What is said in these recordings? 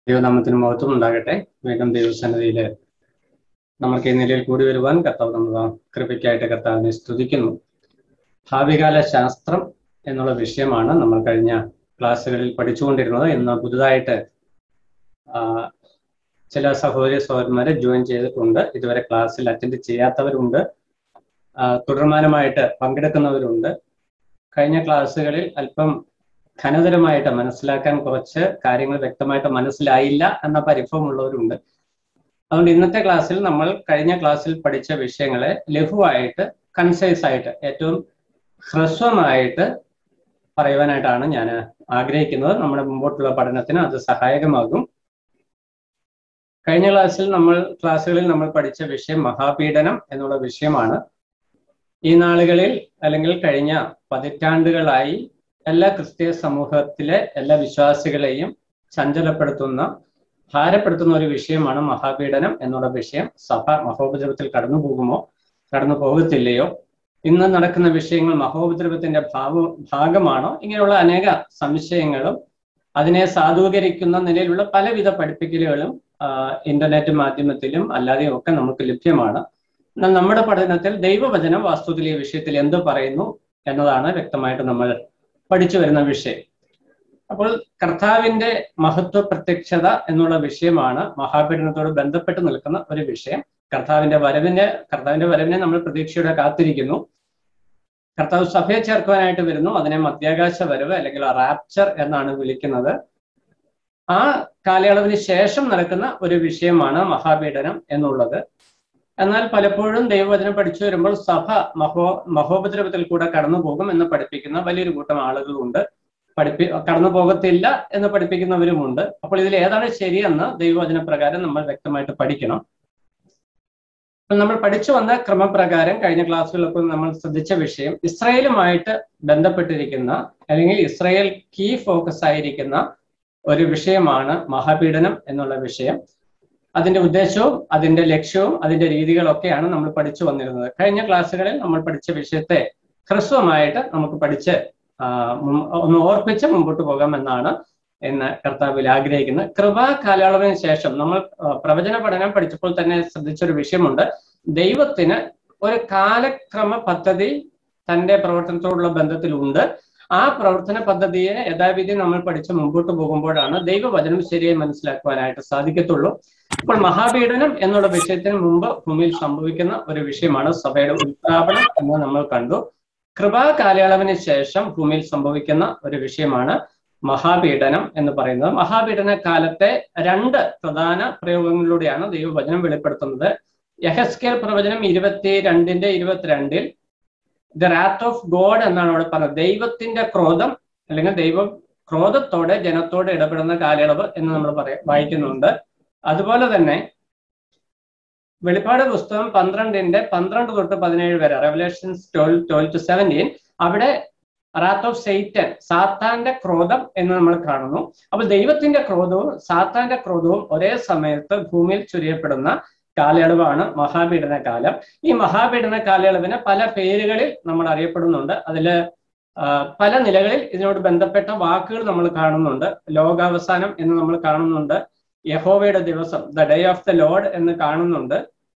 ദൈവനാമത്തിന് മഹത്വം ഉണ്ടാകട്ടെ വീണ്ടും ദൈവസന്നിധിയിൽ നമുക്ക് ഈ നിലയിൽ കൂടി വരുവാൻ കർത്താവ് നമ്മൾ കൃപയ്ക്കായിട്ട് കർത്താവിനെ സ്തുതിക്കുന്നു ഭാവികാല ശാസ്ത്രം എന്നുള്ള വിഷയമാണ് നമ്മൾ കഴിഞ്ഞ ക്ലാസ്സുകളിൽ പഠിച്ചുകൊണ്ടിരുന്നത് ഇന്ന് പുതുതായിട്ട് ചില സഹോദരി സഹോദരന്മാരെ ജോയിൻ ചെയ്തിട്ടുണ്ട് ഇതുവരെ ക്ലാസ്സിൽ അറ്റൻഡ് ചെയ്യാത്തവരുണ്ട് തുടർമാനമായിട്ട് പങ്കെടുക്കുന്നവരുണ്ട് കഴിഞ്ഞ ക്ലാസ്സുകളിൽ അല്പം ഘനതരമായിട്ട് മനസ്സിലാക്കാൻ കുറച്ച് കാര്യങ്ങൾ വ്യക്തമായിട്ട് മനസ്സിലായില്ല എന്ന പരിഭവമുള്ളവരുണ്ട് അതുകൊണ്ട് ഇന്നത്തെ ക്ലാസ്സിൽ നമ്മൾ കഴിഞ്ഞ ക്ലാസ്സിൽ പഠിച്ച വിഷയങ്ങളെ ലഘുവായിട്ട് കൺസൈസ് ആയിട്ട് ഏറ്റവും ഹ്രസ്വമായിട്ട് പറയുവാനായിട്ടാണ് ഞാൻ ആഗ്രഹിക്കുന്നത് നമ്മുടെ മുമ്പോട്ടുള്ള പഠനത്തിന് അത് സഹായകമാകും കഴിഞ്ഞ ക്ലാസ്സിൽ നമ്മൾ ക്ലാസ്സുകളിൽ നമ്മൾ പഠിച്ച വിഷയം മഹാപീഡനം എന്നുള്ള വിഷയമാണ് ഈ നാളുകളിൽ അല്ലെങ്കിൽ കഴിഞ്ഞ പതിറ്റാണ്ടുകളായി എല്ലാ ക്രിസ്തീയ സമൂഹത്തിലെ എല്ലാ വിശ്വാസികളെയും ചഞ്ചലപ്പെടുത്തുന്ന ഭാരപ്പെടുത്തുന്ന ഒരു വിഷയമാണ് മഹാപീഡനം എന്നുള്ള വിഷയം സഭ മഹോപദ്രവത്തിൽ കടന്നു പോകുമോ കടന്നു പോകത്തില്ലയോ ഇന്ന് നടക്കുന്ന വിഷയങ്ങൾ മഹോപദ്രവത്തിന്റെ ഭാവ ഭാഗമാണോ ഇങ്ങനെയുള്ള അനേക സംശയങ്ങളും അതിനെ സാധൂകരിക്കുന്ന നിലയിലുള്ള പലവിധ പഠിപ്പിക്കലുകളും ഇന്റർനെറ്റ് മാധ്യമത്തിലും അല്ലാതെയും ഒക്കെ നമുക്ക് ലഭ്യമാണ് എന്നാൽ നമ്മുടെ പഠനത്തിൽ ദൈവവചനം വാസ്തുവിൽ ഈ വിഷയത്തിൽ എന്ത് പറയുന്നു എന്നതാണ് വ്യക്തമായിട്ട് നമ്മൾ പഠിച്ചു വരുന്ന വിഷയം അപ്പോൾ കർത്താവിന്റെ മഹത്വ പ്രത്യക്ഷത എന്നുള്ള വിഷയമാണ് മഹാപീഡനത്തോട് ബന്ധപ്പെട്ട് നിൽക്കുന്ന ഒരു വിഷയം കർത്താവിന്റെ വരവിനെ കർത്താവിന്റെ വരവിനെ നമ്മൾ പ്രതീക്ഷയോടെ കാത്തിരിക്കുന്നു കർത്താവ് സഭയെ ചേർക്കുവാനായിട്ട് വരുന്നു അതിനെ മധ്യാകാശ വരവ് അല്ലെങ്കിൽ റാപ്ചർ എന്നാണ് വിളിക്കുന്നത് ആ കാലയളവിന് ശേഷം നടക്കുന്ന ഒരു വിഷയമാണ് മഹാപീഡനം എന്നുള്ളത് എന്നാൽ പലപ്പോഴും ദൈവവചനം പഠിച്ചു വരുമ്പോൾ സഭ മഹോ മഹോപദ്രവത്തിൽ കൂടെ കടന്നു പോകും എന്ന് പഠിപ്പിക്കുന്ന വലിയൊരു കൂട്ടം ആളുകളുണ്ട് പഠിപ്പി കടന്നു പോകത്തില്ല എന്ന് പഠിപ്പിക്കുന്നവരുമുണ്ട് അപ്പോൾ ഇതിൽ ഏതാണ് ശരിയെന്ന് ദൈവവചന പ്രകാരം നമ്മൾ വ്യക്തമായിട്ട് പഠിക്കണം നമ്മൾ പഠിച്ചു വന്ന ക്രമപ്രകാരം കഴിഞ്ഞ ക്ലാസ്സുകളിലൊക്കെ നമ്മൾ ശ്രദ്ധിച്ച വിഷയം ഇസ്രയേലുമായിട്ട് ബന്ധപ്പെട്ടിരിക്കുന്ന അല്ലെങ്കിൽ ഇസ്രയേൽ കീ ഫോക്കസ് ആയിരിക്കുന്ന ഒരു വിഷയമാണ് മഹാപീഡനം എന്നുള്ള വിഷയം അതിന്റെ ഉദ്ദേശവും അതിന്റെ ലക്ഷ്യവും അതിന്റെ രീതികളൊക്കെയാണ് നമ്മൾ പഠിച്ചു വന്നിരുന്നത് കഴിഞ്ഞ ക്ലാസ്സുകളിൽ നമ്മൾ പഠിച്ച വിഷയത്തെ ഹ്രസ്വമായിട്ട് നമുക്ക് പഠിച്ച് ഒന്ന് ഓർപ്പിച്ച് മുമ്പോട്ട് പോകാം എന്നാണ് എന്ന് കർത്താവിൽ ആഗ്രഹിക്കുന്നത് കൃപാ കാലയളവിന് ശേഷം നമ്മൾ പ്രവചന പഠനം പഠിച്ചപ്പോൾ തന്നെ ശ്രദ്ധിച്ചൊരു വിഷയമുണ്ട് ദൈവത്തിന് ഒരു കാലക്രമ പദ്ധതി തന്റെ പ്രവർത്തനത്തോടുള്ള ബന്ധത്തിലുണ്ട് ആ പ്രവർത്തന പദ്ധതിയെ യഥാവിധി നമ്മൾ പഠിച്ച് മുമ്പോട്ട് പോകുമ്പോഴാണ് ദൈവവചനം ശരിയായി മനസ്സിലാക്കുവാനായിട്ട് സാധിക്കത്തുള്ളൂ ഇപ്പോൾ മഹാപീഡനം എന്നുള്ള വിഷയത്തിന് മുമ്പ് ഭൂമിയിൽ സംഭവിക്കുന്ന ഒരു വിഷയമാണ് സഭയുടെ ഉത്പ്രാപനം എന്ന് നമ്മൾ കണ്ടു കൃപാ കാലയളവിന് ശേഷം ഭൂമിയിൽ സംഭവിക്കുന്ന ഒരു വിഷയമാണ് മഹാപീഡനം എന്ന് പറയുന്നത് മഹാപീഡന കാലത്തെ രണ്ട് പ്രധാന പ്രയോഗങ്ങളിലൂടെയാണ് ദൈവവചനം വെളിപ്പെടുത്തുന്നത് യഹസ്കേൽ പ്രവചനം ഇരുപത്തി രണ്ടിന്റെ ഇരുപത്തിരണ്ടിൽ ദ റാത്ത് ഓഫ് ഗോഡ് എന്നാണ് അവിടെ പറഞ്ഞത് ദൈവത്തിന്റെ ക്രോധം അല്ലെങ്കിൽ ദൈവം ക്രോധത്തോടെ ജനത്തോട് ഇടപെടുന്ന കാലയളവ് എന്ന് നമ്മൾ പറയാം വായിക്കുന്നുണ്ട് അതുപോലെ തന്നെ വെളിപ്പാട് പുസ്തകം പന്ത്രണ്ടിന്റെ പന്ത്രണ്ട് തൊട്ട് പതിനേഴ് വരെ revelations twelve twelve to seventeen അവിടെ റാത്ത് ഓഫ് സെയ്റ്റൻ സാത്താന്റെ ക്രോധം എന്ന് നമ്മൾ കാണുന്നു അപ്പൊ ദൈവത്തിന്റെ ക്രോധവും സാത്താന്റെ ക്രോധവും ഒരേ സമയത്ത് ഭൂമിയിൽ ചുരിയപ്പെടുന്ന കാലയളവാണ് മഹാപീഡന കാലം ഈ മഹാപീഡന കാലയളവിന് പല പേരുകളിൽ നമ്മൾ അറിയപ്പെടുന്നുണ്ട് അതില് പല നിലകളിൽ ഇതിനോട് ബന്ധപ്പെട്ട വാക്കുകൾ നമ്മൾ കാണുന്നുണ്ട് ലോകാവസാനം എന്ന് നമ്മൾ കാണുന്നുണ്ട് യഹോവയുടെ ദിവസം the day of the Lord എന്ന് കാണുന്നുണ്ട്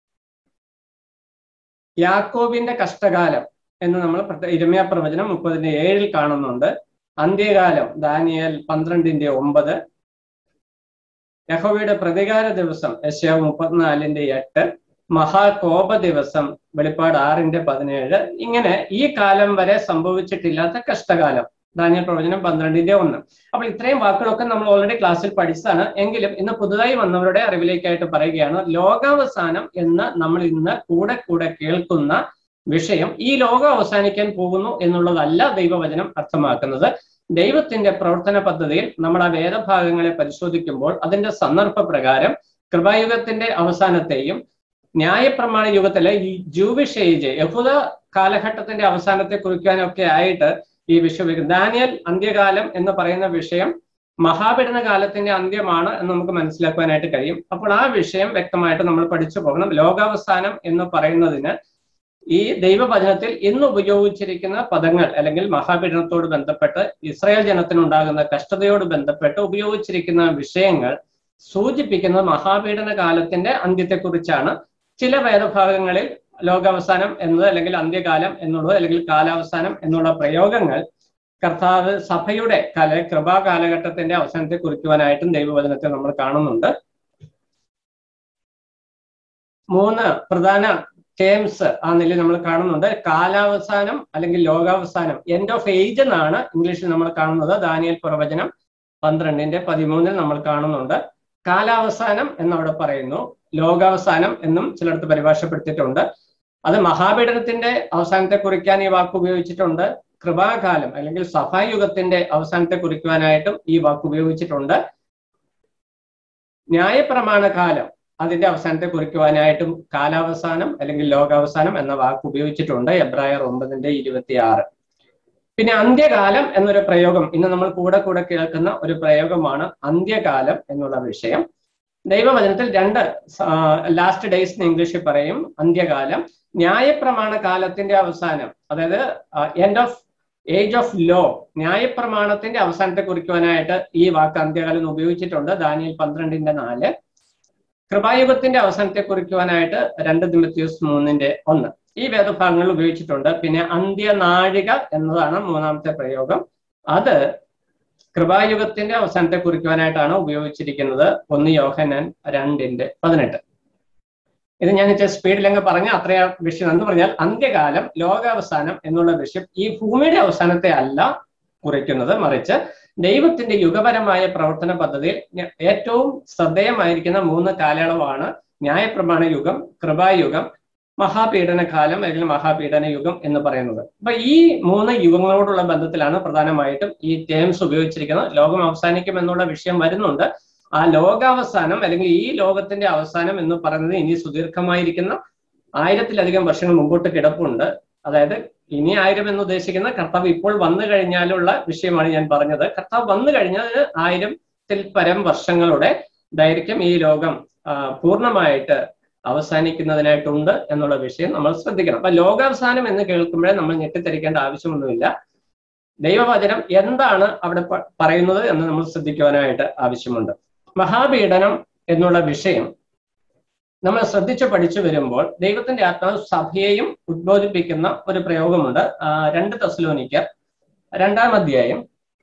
യാക്കോബിന്റെ കഷ്ടകാലം എന്ന് നമ്മൾ ഇരമ്യ പ്രവചനം മുപ്പതിന്റെ ഏഴിൽ കാണുന്നുണ്ട് അന്ത്യകാലം ദാനിയൽ പന്ത്രണ്ടിന്റെ ഒമ്പത് യഹോവയുടെ പ്രതികാര ദിവസം യശ്യാവ് മുപ്പത്തിനാലിന്റെ എട്ട് മഹാകോപ ദിവസം വെളിപ്പാട് ആറിന്റെ പതിനേഴ് ഇങ്ങനെ ഈ കാലം വരെ സംഭവിച്ചിട്ടില്ലാത്ത കഷ്ടകാലം ദാനിയൽ പ്രവചനം പന്ത്രണ്ടിന്റെ ഒന്ന് അപ്പോൾ ഇത്രയും വാക്കുകളൊക്കെ നമ്മൾ ഓൾറെഡി ക്ലാസ്സിൽ പഠിച്ചതാണ് എങ്കിലും ഇന്ന് പുതുതായി വന്നവരുടെ അറിവിലേക്കായിട്ട് പറയുകയാണ് ലോകാവസാനം എന്ന് നമ്മൾ ഇന്ന് കൂടെ കൂടെ കേൾക്കുന്ന വിഷയം ഈ ലോകം അവസാനിക്കാൻ പോകുന്നു എന്നുള്ളതല്ല ദൈവവചനം അർത്ഥമാക്കുന്നത് ദൈവത്തിന്റെ പ്രവർത്തന പദ്ധതിയിൽ നമ്മൾ ആ വേദഭാഗങ്ങളെ പരിശോധിക്കുമ്പോൾ അതിന്റെ സന്ദർഭ പ്രകാരം കൃപായുഗത്തിന്റെ അവസാനത്തെയും ന്യായപ്രമാണ യുഗത്തിലെ ഈ ജൂവിഷ് ഏജ് യഹൂദ കാലഘട്ടത്തിന്റെ അവസാനത്തെ കുറിക്കാനൊക്കെ ആയിട്ട് ഈ വിഷയം ദാനിയൽ അന്ത്യകാലം എന്ന് പറയുന്ന വിഷയം മഹാപീഡന കാലത്തിന്റെ അന്ത്യമാണ് എന്ന് നമുക്ക് മനസ്സിലാക്കുവാനായിട്ട് കഴിയും അപ്പോൾ ആ വിഷയം വ്യക്തമായിട്ട് നമ്മൾ പഠിച്ചു പോകണം ലോകാവസാനം എന്ന് പറയുന്നതിന് ഈ ദൈവവചനത്തിൽ ഇന്ന് ഉപയോഗിച്ചിരിക്കുന്ന പദങ്ങൾ അല്ലെങ്കിൽ മഹാപീഡനത്തോട് ബന്ധപ്പെട്ട് ഇസ്രായേൽ ജനത്തിനുണ്ടാകുന്ന കഷ്ടതയോട് ബന്ധപ്പെട്ട് ഉപയോഗിച്ചിരിക്കുന്ന വിഷയങ്ങൾ സൂചിപ്പിക്കുന്നത് മഹാപീഡന കാലത്തിന്റെ അന്ത്യത്തെക്കുറിച്ചാണ് ചില വേദഭാഗങ്ങളിൽ ലോകാവസാനം എന്നത് അല്ലെങ്കിൽ അന്ത്യകാലം എന്നുള്ളത് അല്ലെങ്കിൽ കാലാവസാനം എന്നുള്ള പ്രയോഗങ്ങൾ കർത്താവ് സഭയുടെ കാല കൃപാ കാലഘട്ടത്തിന്റെ അവസാനത്തെ കുറിക്കുവാനായിട്ടും ദൈവവചനത്തെ നമ്മൾ കാണുന്നുണ്ട് മൂന്ന് പ്രധാന ടേംസ് ആ നിലയിൽ നമ്മൾ കാണുന്നുണ്ട് കാലാവസാനം അല്ലെങ്കിൽ ലോകാവസാനം എൻഡ് ഓഫ് ഏജ് എന്നാണ് ഇംഗ്ലീഷിൽ നമ്മൾ കാണുന്നത് ദാനിയൽ പ്രവചനം പന്ത്രണ്ടിന്റെ പതിമൂന്നിൽ നമ്മൾ കാണുന്നുണ്ട് കാലാവസാനം എന്നവിടെ പറയുന്നു ലോകാവസാനം എന്നും ചിലടത്ത് പരിഭാഷപ്പെടുത്തിയിട്ടുണ്ട് അത് മഹാപീഡനത്തിന്റെ അവസാനത്തെ കുറിക്കാൻ ഈ വാക്ക് ഉപയോഗിച്ചിട്ടുണ്ട് കൃപാകാലം അല്ലെങ്കിൽ സഭായുഗത്തിന്റെ അവസാനത്തെ കുറിക്കുവാനായിട്ടും ഈ വാക്ക് ഉപയോഗിച്ചിട്ടുണ്ട് ന്യായപ്രമാണ കാലം അതിന്റെ അവസാനത്തെ കുറിക്കുവാനായിട്ടും കാലാവസാനം അല്ലെങ്കിൽ ലോകാവസാനം എന്ന വാക്ക് ഉപയോഗിച്ചിട്ടുണ്ട് എബ്രായർ ഒമ്പതിന്റെ ഇരുപത്തിയാറ് പിന്നെ അന്ത്യകാലം എന്നൊരു പ്രയോഗം ഇന്ന് നമ്മൾ കൂടെ കൂടെ കേൾക്കുന്ന ഒരു പ്രയോഗമാണ് അന്ത്യകാലം എന്നുള്ള വിഷയം ദൈവവചനത്തിൽ രണ്ട് ലാസ്റ്റ് ഡേയ്സ് എന്ന് ഇംഗ്ലീഷിൽ പറയും അന്ത്യകാലം ന്യായപ്രമാണ കാലത്തിന്റെ അവസാനം അതായത് end of age of law ന്യായപ്രമാണത്തിന്റെ അവസാനത്തെ കുറിക്കുവാനായിട്ട് ഈ വാക്ക് അന്ത്യകാലം എന്ന് ഉപയോഗിച്ചിട്ടുണ്ട് ദാനിയൽ പന്ത്രണ്ടിന്റെ നാല് കൃപായുഗത്തിന്റെ അവസാനത്തെ കുറിക്കുവാനായിട്ട് രണ്ട് തിമത്യൂസ് മൂന്നിന്റെ ഒന്ന് ഈ വേദഭാഗങ്ങൾ ഉപയോഗിച്ചിട്ടുണ്ട് പിന്നെ അന്ത്യനാഴിക എന്നതാണ് മൂന്നാമത്തെ പ്രയോഗം അത് കൃപായുഗത്തിന്റെ അവസാനത്തെ കുറിക്കുവാനായിട്ടാണ് ഉപയോഗിച്ചിരിക്കുന്നത് ഒന്ന് യോഹനൻ രണ്ടിന്റെ പതിനെട്ട് ഇത് ഞാൻ ഇച്ചിരി സ്പീഡിലങ്ങ് പറഞ്ഞ അത്രയാ വിഷയം എന്ന് പറഞ്ഞാൽ അന്ത്യകാലം ലോകാവസാനം എന്നുള്ള വിഷയം ഈ ഭൂമിയുടെ അവസാനത്തെ അല്ല കുറിക്കുന്നത് മറിച്ച് ദൈവത്തിന്റെ യുഗപരമായ പ്രവർത്തന പദ്ധതിയിൽ ഏറ്റവും ശ്രദ്ധേയമായിരിക്കുന്ന മൂന്ന് കാലയളവാണ് ന്യായപ്രമാണ യുഗം കൃപായുഗം മഹാപീഡന കാലം അല്ലെങ്കിൽ മഹാപീഡന യുഗം എന്ന് പറയുന്നത് അപ്പൊ ഈ മൂന്ന് യുഗങ്ങളോടുള്ള ബന്ധത്തിലാണ് പ്രധാനമായിട്ടും ഈ ടേംസ് ഉപയോഗിച്ചിരിക്കുന്നത് ലോകം അവസാനിക്കും എന്നുള്ള വിഷയം വരുന്നുണ്ട് ആ ലോകാവസാനം അല്ലെങ്കിൽ ഈ ലോകത്തിന്റെ അവസാനം എന്ന് പറയുന്നത് ഇനി സുദീർഘമായിരിക്കുന്ന ആയിരത്തിലധികം വർഷങ്ങൾ മുമ്പോട്ട് കിടപ്പുണ്ട് അതായത് ഇനി ആയിരം എന്ന് ഉദ്ദേശിക്കുന്ന കർത്താവ് ഇപ്പോൾ വന്നു കഴിഞ്ഞാലുള്ള വിഷയമാണ് ഞാൻ പറഞ്ഞത് കർത്താവ് വന്നു കഴിഞ്ഞാൽ ആയിരത്തിൽ പരം വർഷങ്ങളുടെ ദൈർഘ്യം ഈ ലോകം പൂർണ്ണമായിട്ട് അവസാനിക്കുന്നതിനായിട്ടുണ്ട് എന്നുള്ള വിഷയം നമ്മൾ ശ്രദ്ധിക്കണം അപ്പൊ ലോകാവസാനം എന്ന് കേൾക്കുമ്പോഴേ നമ്മൾ ഞെട്ടിത്തരിക്കേണ്ട ആവശ്യമൊന്നുമില്ല ദൈവവചനം എന്താണ് അവിടെ പറയുന്നത് എന്ന് നമ്മൾ ശ്രദ്ധിക്കുവാനായിട്ട് ആവശ്യമുണ്ട് മഹാപീഡനം എന്നുള്ള വിഷയം നമ്മൾ ശ്രദ്ധിച്ച് പഠിച്ചു വരുമ്പോൾ ദൈവത്തിന്റെ ആത്മാവ് സഭയെയും ഉദ്ബോധിപ്പിക്കുന്ന ഒരു പ്രയോഗമുണ്ട് രണ്ട് തസ്ലോനിക്കർ രണ്ടാം അധ്യായം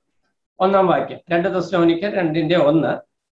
ഒന്നാം വാക്യം രണ്ട് തസ്ലോനിക്കർ രണ്ടിന്റെ ഒന്ന്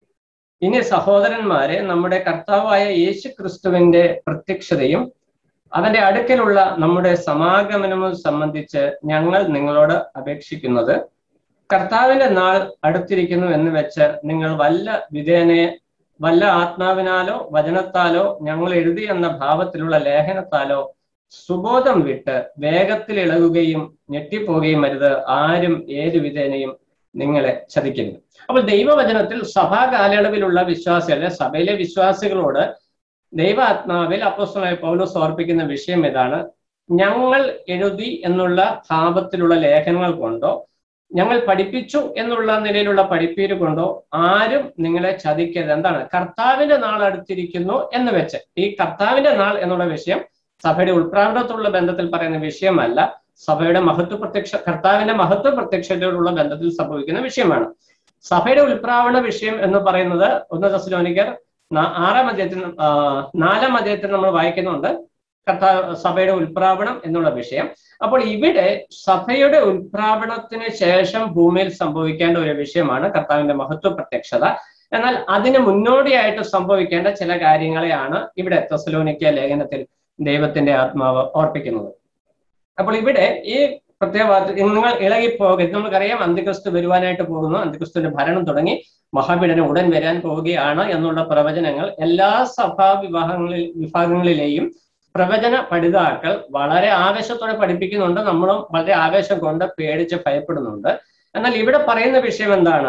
ഇനി സഹോദരന്മാരെ നമ്മുടെ കർത്താവായ യേശു ക്രിസ്തുവിന്റെ പ്രത്യക്ഷതയും അവന്റെ അടുക്കലുള്ള നമ്മുടെ സമാഗമനവും സംബന്ധിച്ച് ഞങ്ങൾ നിങ്ങളോട് അപേക്ഷിക്കുന്നത് കർത്താവിന്റെ നാൾ അടുത്തിരിക്കുന്നു എന്ന് വെച്ച് നിങ്ങൾ വല്ല വിധേനയെ വല്ല ആത്മാവിനാലോ വചനത്താലോ ഞങ്ങൾ എഴുതി എന്ന ഭാവത്തിലുള്ള ലേഖനത്താലോ സുബോധം വിട്ട് വേഗത്തിൽ ഇളകുകയും ഞെട്ടിപ്പോകുകയും അരുത് ആരും ഏതു വിധേനയും നിങ്ങളെ ചതിക്കരുത് അപ്പോൾ ദൈവവചനത്തിൽ സഭാ കാലയളവിലുള്ള വിശ്വാസികളെ സഭയിലെ വിശ്വാസികളോട് ദൈവാത്മാവിൽ അപ്പോസ്തലനായ പൗലോസ് ഓർപ്പിക്കുന്ന വിഷയം ഇതാണ് ഞങ്ങൾ എഴുതി എന്നുള്ള ഭാവത്തിലുള്ള ലേഖനങ്ങൾ കൊണ്ടോ ഞങ്ങൾ പഠിപ്പിച്ചു എന്നുള്ള നിലയിലുള്ള പഠിപ്പീര് കൊണ്ടോ ആരും നിങ്ങളെ ചതിക്കരുത് എന്താണ് കർത്താവിന്റെ നാൾ അടുത്തിരിക്കുന്നു എന്ന് വെച്ച് ഈ കർത്താവിന്റെ നാൾ എന്നുള്ള വിഷയം സഭയുടെ ഉൾപ്രാവണത്തോടുള്ള ബന്ധത്തിൽ പറയുന്ന വിഷയമല്ല സഭയുടെ മഹത്വ പ്രത്യക്ഷ കർത്താവിന്റെ മഹത്വ പ്രത്യക്ഷതയോടുള്ള ബന്ധത്തിൽ സംഭവിക്കുന്ന വിഷയമാണ് സഭയുടെ ഉൾപ്രാവണ വിഷയം എന്ന് പറയുന്നത് ഒന്ന് ദശലോനിക്കർ ആറാം അധ്യായത്തിൽ നാലാം അധ്യായത്തിൽ നമ്മൾ വായിക്കുന്നുണ്ട് കർത്താ സഭയുടെ ഉൽപ്രാവണം എന്നുള്ള വിഷയം അപ്പോൾ ഇവിടെ സഭയുടെ ഉൽപ്രാവണത്തിന് ശേഷം ഭൂമിയിൽ സംഭവിക്കേണ്ട ഒരു വിഷയമാണ് കർത്താവിന്റെ മഹത്വ പ്രത്യക്ഷത എന്നാൽ അതിന് മുന്നോടിയായിട്ട് സംഭവിക്കേണ്ട ചില കാര്യങ്ങളെയാണ് ഇവിടെ തെസലോനിക്ക ലേഖനത്തിൽ ദൈവത്തിന്റെ ആത്മാവ് ഓർപ്പിക്കുന്നത് അപ്പോൾ ഇവിടെ ഈ പ്രത്യേക നിങ്ങൾ ഇളകിപ്പോകരുത് നമുക്കറിയാം അന്ത്യക്രിസ്തു വരുവാനായിട്ട് പോകുന്നു അന്ത്യക്രിസ്തുവിന്റെ ഭരണം തുടങ്ങി മഹാപീഡനം ഉടൻ വരാൻ പോവുകയാണ് എന്നുള്ള പ്രവചനങ്ങൾ എല്ലാ സഭാ വിഭാഗങ്ങളിൽ വിഭാഗങ്ങളിലെയും പ്രവചന പഠിതാക്കൾ വളരെ ആവേശത്തോടെ പഠിപ്പിക്കുന്നുണ്ട് നമ്മളും വളരെ ആവേശം കൊണ്ട് പേടിച്ച് ഭയപ്പെടുന്നുണ്ട് എന്നാൽ ഇവിടെ പറയുന്ന വിഷയം എന്താണ്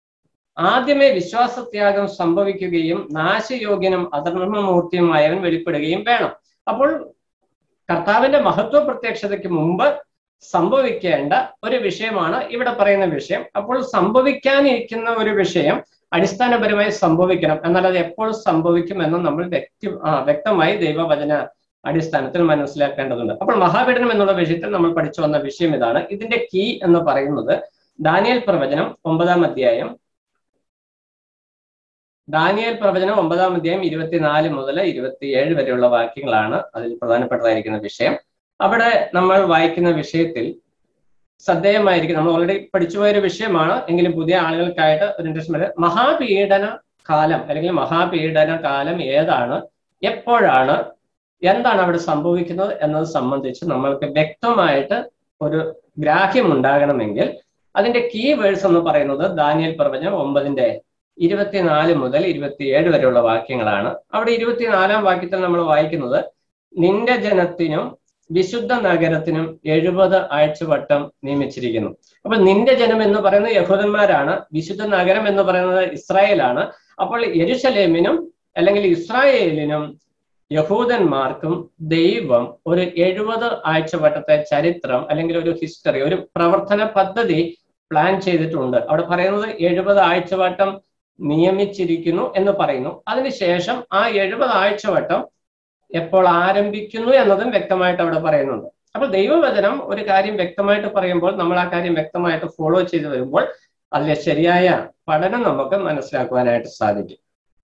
ആദ്യമേ വിശ്വാസത്യാഗം സംഭവിക്കുകയും നാശയോഗ്യനും അധർമ്മമൂർത്തിയുമായവൻ വെളിപ്പെടുകയും വേണം അപ്പോൾ കർത്താവിന്റെ മഹത്വ പ്രത്യക്ഷതയ്ക്ക് മുമ്പ് സംഭവിക്കേണ്ട ഒരു വിഷയമാണ് ഇവിടെ പറയുന്ന വിഷയം അപ്പോൾ സംഭവിക്കാനിരിക്കുന്ന ഒരു വിഷയം അടിസ്ഥാനപരമായി സംഭവിക്കണം എന്നാൽ അത് എപ്പോൾ സംഭവിക്കും എന്ന് നമ്മൾ വ്യക്തി വ്യക്തമായി ദൈവവചന അടിസ്ഥാനത്തിൽ മനസ്സിലാക്കേണ്ടതുണ്ട് അപ്പോൾ മഹാപീഡനം എന്നുള്ള വിഷയത്തിൽ നമ്മൾ പഠിച്ചു വന്ന വിഷയം ഇതാണ് ഇതിന്റെ കീ എന്ന് പറയുന്നത് ദാനിയൽ പ്രവചനം ഒമ്പതാം അധ്യായം ദാനിയൽ പ്രവചനം ഒമ്പതാം അധ്യായം ഇരുപത്തിനാല് മുതൽ ഇരുപത്തിയേഴ് വരെയുള്ള വാക്യങ്ങളാണ് അതിൽ പ്രധാനപ്പെട്ടതായിരിക്കുന്ന വിഷയം അവിടെ നമ്മൾ വായിക്കുന്ന വിഷയത്തിൽ ശ്രദ്ധേയമായിരിക്കും നമ്മൾ ഓൾറെഡി പഠിച്ചുപോയൊരു വിഷയമാണ് എങ്കിലും പുതിയ ആളുകൾക്കായിട്ട് ഒരു ഇൻട്രസ്റ്റ് വരെ മഹാപീഡന കാലം അല്ലെങ്കിൽ മഹാപീഡന കാലം ഏതാണ് എപ്പോഴാണ് എന്താണ് അവിടെ സംഭവിക്കുന്നത് എന്നത് സംബന്ധിച്ച് നമ്മൾക്ക് വ്യക്തമായിട്ട് ഒരു ഗ്രാഹ്യം ഉണ്ടാകണമെങ്കിൽ അതിന്റെ കീ വേഴ്സ് എന്ന് പറയുന്നത് ദാനിയൽ പ്രവചനം ഒമ്പതിന്റെ ഇരുപത്തിനാല് മുതൽ ഇരുപത്തിയേഴ് വരെയുള്ള വാക്യങ്ങളാണ് അവിടെ ഇരുപത്തിനാലാം വാക്യത്തിൽ നമ്മൾ വായിക്കുന്നത് നിന്റെ ജനത്തിനും വിശുദ്ധ നഗരത്തിനും എഴുപത് ആഴ്ചവട്ടം നിയമിച്ചിരിക്കുന്നു അപ്പോൾ നിന്റെ ജനം എന്ന് പറയുന്നത് യഹൂദന്മാരാണ് വിശുദ്ധ നഗരം എന്ന് പറയുന്നത് ഇസ്രായേലാണ് അപ്പോൾ യെരുശലേമിനും അല്ലെങ്കിൽ ഇസ്രായേലിനും യഹൂദന്മാർക്കും ദൈവം ഒരു എഴുപത് ആഴ്ചവട്ടത്തെ ചരിത്രം അല്ലെങ്കിൽ ഒരു ഹിസ്റ്ററി ഒരു പ്രവർത്തന പദ്ധതി പ്ലാൻ ചെയ്തിട്ടുണ്ട് അവിടെ പറയുന്നത് എഴുപത് ആഴ്ചവട്ടം നിയമിച്ചിരിക്കുന്നു എന്ന് പറയുന്നു അതിനുശേഷം ആ എഴുപത് ആഴ്ചവട്ടം എപ്പോൾ ആരംഭിക്കുന്നു എന്നതും വ്യക്തമായിട്ട് അവിടെ പറയുന്നുണ്ട് അപ്പോൾ ദൈവവചനം ഒരു കാര്യം വ്യക്തമായിട്ട് പറയുമ്പോൾ നമ്മൾ ആ കാര്യം വ്യക്തമായിട്ട് ഫോളോ ചെയ്ത് വരുമ്പോൾ അതിലെ ശരിയായ പഠനം നമുക്ക് മനസ്സിലാക്കുവാനായിട്ട് സാധിക്കും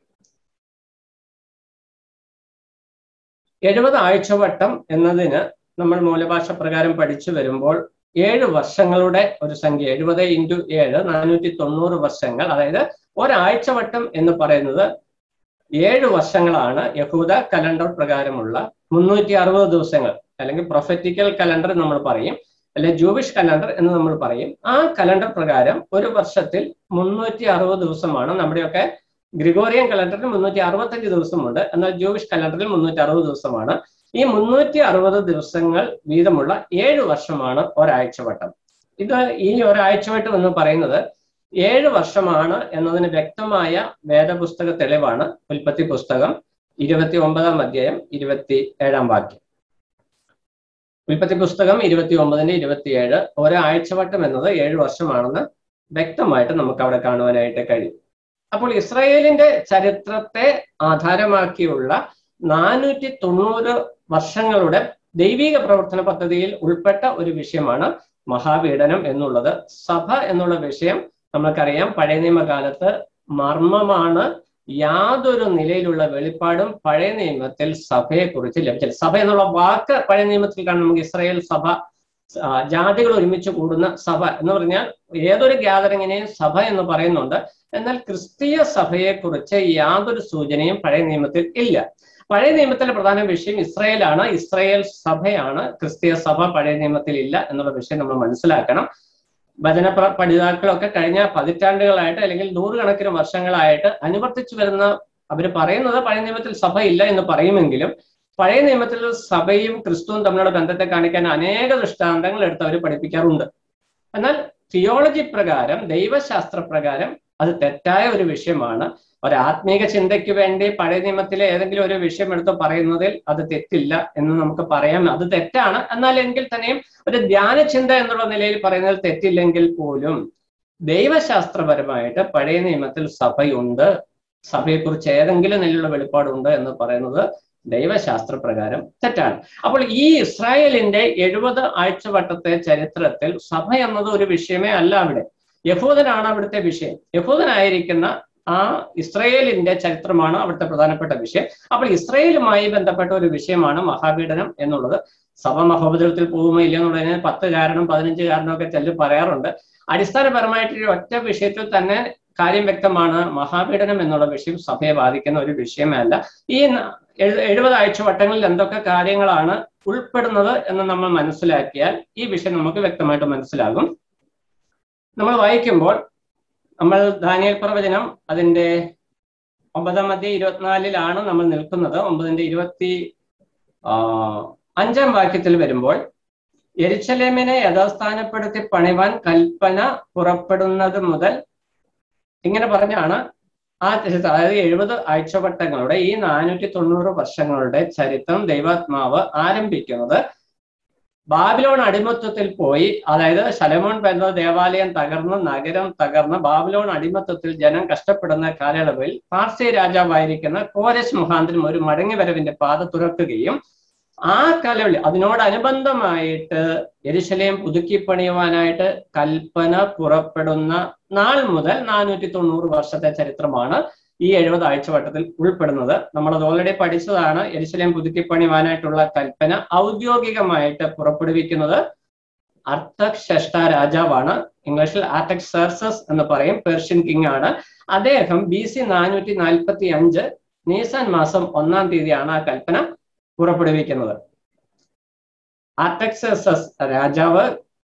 എഴുപത് ആഴ്ചവട്ടം എന്നതിന് നമ്മൾ മൂലഭാഷ പ്രകാരം പഠിച്ചു വരുമ്പോൾ ഏഴ് വർഷങ്ങളുടെ ഒരു സംഖ്യ എഴുപത് ഇൻറ്റു ഏഴ് നാനൂറ്റി തൊണ്ണൂറ് വർഷങ്ങൾ അതായത് ഒരാഴ്ചവട്ടം എന്ന് പറയുന്നത് ഏഴ് വർഷങ്ങളാണ് യഹൂദ കലണ്ടർ പ്രകാരമുള്ള മുന്നൂറ്റി അറുപത് ദിവസങ്ങൾ അല്ലെങ്കിൽ പ്രൊഫറ്റിക്കൽ കലണ്ടർ നമ്മൾ പറയും അല്ലെ ജൂവിഷ് കലണ്ടർ എന്ന് നമ്മൾ പറയും ആ കലണ്ടർ പ്രകാരം ഒരു വർഷത്തിൽ മുന്നൂറ്റി അറുപത് ദിവസമാണ് നമ്മുടെയൊക്കെ ഗ്രിഗോറിയൻ കലണ്ടറിൽ മുന്നൂറ്റി അറുപത്തഞ്ച് ദിവസമുണ്ട് എന്നാൽ ജൂവിഷ് കലണ്ടറിൽ മുന്നൂറ്റി അറുപത് ദിവസമാണ് ഈ മുന്നൂറ്റി അറുപത് ദിവസങ്ങൾ വീതമുള്ള ഏഴ് വർഷമാണ് ഒരാഴ്ചവട്ടം ഇത് ഈ ഒരാഴ്ചവട്ടം എന്ന് പറയുന്നത് ഏഴ് വർഷമാണ് എന്നതിന് വ്യക്തമായ വേദപുസ്തക തെളിവാണ് ഉൽപ്പത്തി പുസ്തകം ഇരുപത്തി ഒമ്പതാം അധ്യായം ഇരുപത്തി ഏഴാം വാക്യം ഉൽപ്പത്തി പുസ്തകം ഇരുപത്തി ഒമ്പതിന്റെ ഇരുപത്തിയേഴ് ഒരാഴ്ചവട്ടം എന്നത് ഏഴ് വർഷമാണെന്ന് വ്യക്തമായിട്ട് നമുക്ക് അവിടെ കാണുവാനായിട്ട് കഴിയും അപ്പോൾ ഇസ്രായേലിന്റെ ചരിത്രത്തെ ആധാരമാക്കിയുള്ള നാനൂറ്റി തൊണ്ണൂറ് വർഷങ്ങളുടെ ദൈവിക പ്രവർത്തന പദ്ധതിയിൽ ഉൾപ്പെട്ട ഒരു വിഷയമാണ് മഹാപീഡനം എന്നുള്ളത് സഭ എന്നുള്ള വിഷയം നമുക്കറിയാം പഴയ നിയമകാലത്ത് മർമ്മമാണ് യാതൊരു നിലയിലുള്ള വെളിപ്പാടും പഴയ നിയമത്തിൽ സഭയെക്കുറിച്ച് ലഭിച്ചില്ല സഭ എന്നുള്ള വാക്ക് പഴയ നിയമത്തിൽ കാണും നമുക്ക് ഇസ്രായേൽ സഭ ജാതികൾ ഒരുമിച്ച് കൂടുന്ന സഭ എന്ന് പറഞ്ഞാൽ ഏതൊരു ഗ്യാതറിങ്ങിനെയും സഭ എന്ന് പറയുന്നുണ്ട് എന്നാൽ ക്രിസ്തീയ സഭയെക്കുറിച്ച് യാതൊരു സൂചനയും പഴയ നിയമത്തിൽ ഇല്ല പഴയ നിയമത്തിലെ പ്രധാന വിഷയം ഇസ്രായേലാണ് ഇസ്രായേൽ സഭയാണ് ക്രിസ്തീയ സഭ പഴയ നിയമത്തിൽ ഇല്ല എന്നുള്ള വിഷയം നമ്മൾ മനസ്സിലാക്കണം ഭജന പഠിതാക്കളൊക്കെ കഴിഞ്ഞ പതിറ്റാണ്ടുകളായിട്ട് അല്ലെങ്കിൽ നൂറുകണക്കിന് വർഷങ്ങളായിട്ട് അനുവർത്തിച്ചു വരുന്ന അവർ പറയുന്നത് പഴയ നിയമത്തിൽ സഭ ഇല്ല എന്ന് പറയുമെങ്കിലും പഴയ നിയമത്തിൽ സഭയും ക്രിസ്തുവും തമ്മിലുള്ള ബന്ധത്തെ കാണിക്കാൻ അനേക ദൃഷ്ടാന്തങ്ങൾ എടുത്ത് അവർ പഠിപ്പിക്കാറുണ്ട് എന്നാൽ തിയോളജി പ്രകാരം ദൈവശാസ്ത്ര പ്രകാരം അത് തെറ്റായ ഒരു വിഷയമാണ് ഒരു ആത്മീക ചിന്തയ്ക്ക് വേണ്ടി പഴയ നിയമത്തിലെ ഏതെങ്കിലും ഒരു വിഷയം എടുത്ത് പറയുന്നതിൽ അത് തെറ്റില്ല എന്ന് നമുക്ക് പറയാം അത് തെറ്റാണ് എന്നാൽ എങ്കിൽ തന്നെയും ഒരു ധ്യാന ചിന്ത എന്നുള്ള നിലയിൽ പറയുന്നതിൽ തെറ്റില്ലെങ്കിൽ പോലും ദൈവശാസ്ത്രപരമായിട്ട് പഴയ നിയമത്തിൽ സഭയുണ്ട് സഭയെക്കുറിച്ച് ഏതെങ്കിലും നിലയിലുള്ള വെളിപ്പാടുണ്ട് എന്ന് പറയുന്നത് ദൈവശാസ്ത്ര പ്രകാരം തെറ്റാണ് അപ്പോൾ ഈ ഇസ്രായേലിന്റെ എഴുപത് ആഴ്ചവട്ടത്തെ ചരിത്രത്തിൽ സഭ എന്നത് ഒരു വിഷയമേ അല്ല അവിടെ യഹൂദനാണ് അവിടുത്തെ വിഷയം യഹൂദനായിരിക്കുന്ന ആ ഇസ്രയേലിന്റെ ചരിത്രമാണ് അവിടുത്തെ പ്രധാനപ്പെട്ട വിഷയം അപ്പോൾ ഇസ്രയേലുമായി ബന്ധപ്പെട്ട ഒരു വിഷയമാണ് മഹാപീഡനം എന്നുള്ളത് സഭ മഹോപദ്രവത്തിൽ പോകുമോ ഇല്ല എന്നുള്ളതിന് പത്ത് കാരണം പതിനഞ്ച് കാരണമൊക്കെ ചിലർ പറയാറുണ്ട് അടിസ്ഥാനപരമായിട്ട് ഈ ഒറ്റ വിഷയത്തിൽ തന്നെ കാര്യം വ്യക്തമാണ് മഹാപീഡനം എന്നുള്ള വിഷയം സഭയെ ബാധിക്കുന്ന ഒരു വിഷയമല്ല ഈ എഴുപത് ആഴ്ചവട്ടങ്ങളിൽ എന്തൊക്കെ കാര്യങ്ങളാണ് ഉൾപ്പെടുന്നത് എന്ന് നമ്മൾ മനസ്സിലാക്കിയാൽ ഈ വിഷയം നമുക്ക് വ്യക്തമായിട്ട് മനസ്സിലാകും നമ്മൾ വായിക്കുമ്പോൾ നമ്മൾ ദാനിയൽ പ്രവചനം അതിന്റെ ഒമ്പതാം മധ്യ ഇരുപത്തിനാലിലാണ് നമ്മൾ നിൽക്കുന്നത് ഒമ്പതിന്റെ ഇരുപത്തി അഞ്ചാം വാക്യത്തിൽ വരുമ്പോൾ എരിച്ചലേമിനെ യഥാസ്ഥാനപ്പെടുത്തി പണിവാൻ കൽപ്പന പുറപ്പെടുന്നത് മുതൽ ഇങ്ങനെ പറഞ്ഞാണ് ആ അതായത് എഴുപത് ആഴ്ചവട്ടങ്ങളുടെ ഈ നാനൂറ്റി തൊണ്ണൂറ് വർഷങ്ങളുടെ ചരിത്രം ദൈവാത്മാവ് ആരംഭിക്കുന്നത് ബാബിലോൺ അടിമത്വത്തിൽ പോയി അതായത് ശലമോൺ എന്ന ദേവാലയം തകർന്ന് നഗരം തകർന്ന് ബാബിലോൺ അടിമത്വത്തിൽ ജനം കഷ്ടപ്പെടുന്ന കാലയളവിൽ പാർസി രാജാവായിരിക്കുന്ന കോരസ് മുഖാന്തരം ഒരു മടങ്ങിവരവിന്റെ പാത തുറക്കുകയും ആ കാലയളവിൽ അതിനോടനുബന്ധമായിട്ട് എരിശലയം പുതുക്കി പണിയുവാനായിട്ട് കൽപ്പന പുറപ്പെടുന്ന നാൾ മുതൽ നാനൂറ്റി തൊണ്ണൂറ് വർഷത്തെ ചരിത്രമാണ് ഈ എഴുപത് ആഴ്ചവട്ടത്തിൽ ഉൾപ്പെടുന്നത് നമ്മളത് ഓൾറെഡി പഠിച്ചതാണ് എരിശിലേം പുതുക്കിപ്പണിവാനായിട്ടുള്ള കൽപ്പന ഔദ്യോഗികമായിട്ട് പുറപ്പെടുവിക്കുന്നത് അർത്ഥക്ഷഷ്ട രാജാവാണ് ഇംഗ്ലീഷിൽ ആർട്ടക് സെർസസ് എന്ന് പറയും പേർഷ്യൻ കിങ് ആണ് അദ്ദേഹം ബി സി നാനൂറ്റി നാൽപ്പത്തി അഞ്ച് നീസാൻ മാസം ഒന്നാം തീയതിയാണ് ആ കൽപ്പന പുറപ്പെടുവിക്കുന്നത് ആർട്ടക്സസ് രാജാവ്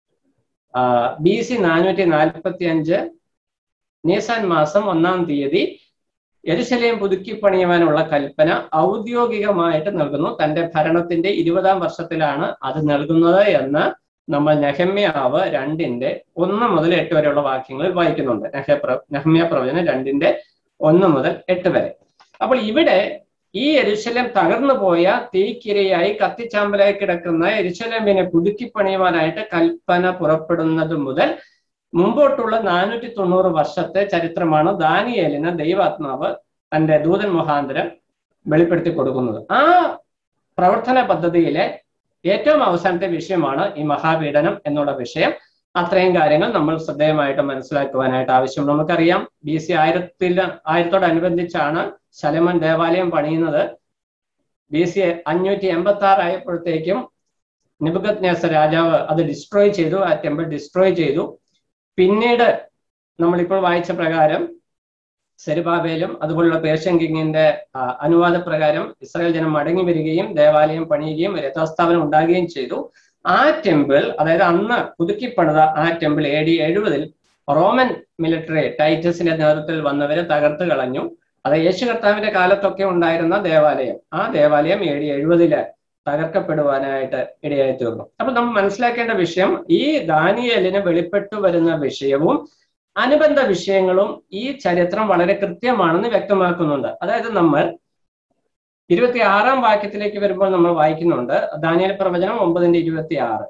ബി സി നാനൂറ്റി നാൽപ്പത്തി അഞ്ച് നീസാൻ മാസം ഒന്നാം തീയതി എരുശലേം പുതുക്കി പണിയുവാനുള്ള കൽപ്പന ഔദ്യോഗികമായിട്ട് നൽകുന്നു തന്റെ ഭരണത്തിന്റെ ഇരുപതാം വർഷത്തിലാണ് അത് നൽകുന്നത് എന്ന് നമ്മൾ നെഹമ്യാവ് രണ്ടിന്റെ ഒന്ന് മുതൽ എട്ട് വരെയുള്ള വാക്യങ്ങളിൽ വായിക്കുന്നുണ്ട് നെഹമ്യ പ്രവചനം രണ്ടിന്റെ ഒന്ന് മുതൽ എട്ട് വരെ അപ്പോൾ ഇവിടെ ഈ എരുശലം തകർന്നു പോയ തീക്കിരയായി കത്തിച്ചാമ്പലായി കിടക്കുന്ന എരുശലമിനെ പുതുക്കി പണിയുവാനായിട്ട് കൽപ്പന പുറപ്പെടുന്നത് മുതൽ മുമ്പോട്ടുള്ള നാനൂറ്റി തൊണ്ണൂറ് വർഷത്തെ ചരിത്രമാണ് ദാനിയേലിന് ദൈവാത്മാവ് തന്റെ ദൂതൻ മുഖാന്തരം വെളിപ്പെടുത്തി കൊടുക്കുന്നത് ആ പ്രവർത്തന പദ്ധതിയിലെ ഏറ്റവും അവസാനത്തെ വിഷയമാണ് ഈ മഹാപീഡനം എന്നുള്ള വിഷയം അത്രയും കാര്യങ്ങൾ നമ്മൾ ശ്രദ്ധേയമായിട്ട് മനസ്സിലാക്കുവാനായിട്ട് ആവശ്യം നമുക്കറിയാം ബി സി ആയിരത്തിൽ ആയിരത്തോടനുബന്ധിച്ചാണ് ശലമൻ ദേവാലയം പണിയുന്നത് ബി സി അഞ്ഞൂറ്റി എൺപത്തി ആറ് ആയപ്പോഴത്തേക്കും നിബുഗത് നേസ രാജാവ് അത് ഡിസ്ട്രോയ് ചെയ്തു ആ ടെമ്പിൾ ഡിസ്ട്രോയ് ചെയ്തു പിന്നീട് നമ്മളിപ്പോൾ വായിച്ച പ്രകാരം സെരുബാബേലും അതുപോലുള്ള പേർഷ്യൻ കിങ്ങിന്റെ അനുവാദ പ്രകാരം ഇസ്രായേൽ ജനം മടങ്ങി വരികയും ദേവാലയം പണിയുകയും രഥസ്ഥാപനം ഉണ്ടാകുകയും ചെയ്തു ആ ടെമ്പിൾ അതായത് അന്ന് പുതുക്കി പണിത ആ ടെമ്പിൾ എ ഡി എഴുപതിൽ റോമൻ മിലിറ്ററി ടൈറ്റസിന്റെ നേതൃത്വത്തിൽ വന്നവരെ തകർത്ത് കളഞ്ഞു അത് യേശു കർത്താവിന്റെ കാലത്തൊക്കെ ഉണ്ടായിരുന്ന ദേവാലയം ആ ദേവാലയം എ ഡി എഴുപതില് തകർക്കപ്പെടുവാനായിട്ട് ഇടയായി തീർന്നു അപ്പൊ നമ്മൾ മനസ്സിലാക്കേണ്ട വിഷയം ഈ ദാനിയലിന് വെളിപ്പെട്ടു വരുന്ന വിഷയവും അനുബന്ധ വിഷയങ്ങളും ഈ ചരിത്രം വളരെ കൃത്യമാണെന്ന് വ്യക്തമാക്കുന്നുണ്ട് അതായത് നമ്മൾ ഇരുപത്തി ആറാം വാക്യത്തിലേക്ക് വരുമ്പോൾ നമ്മൾ വായിക്കുന്നുണ്ട് ദാനിയൽ പ്രവചനം ഒമ്പതിന്റെ ഇരുപത്തി ആറ്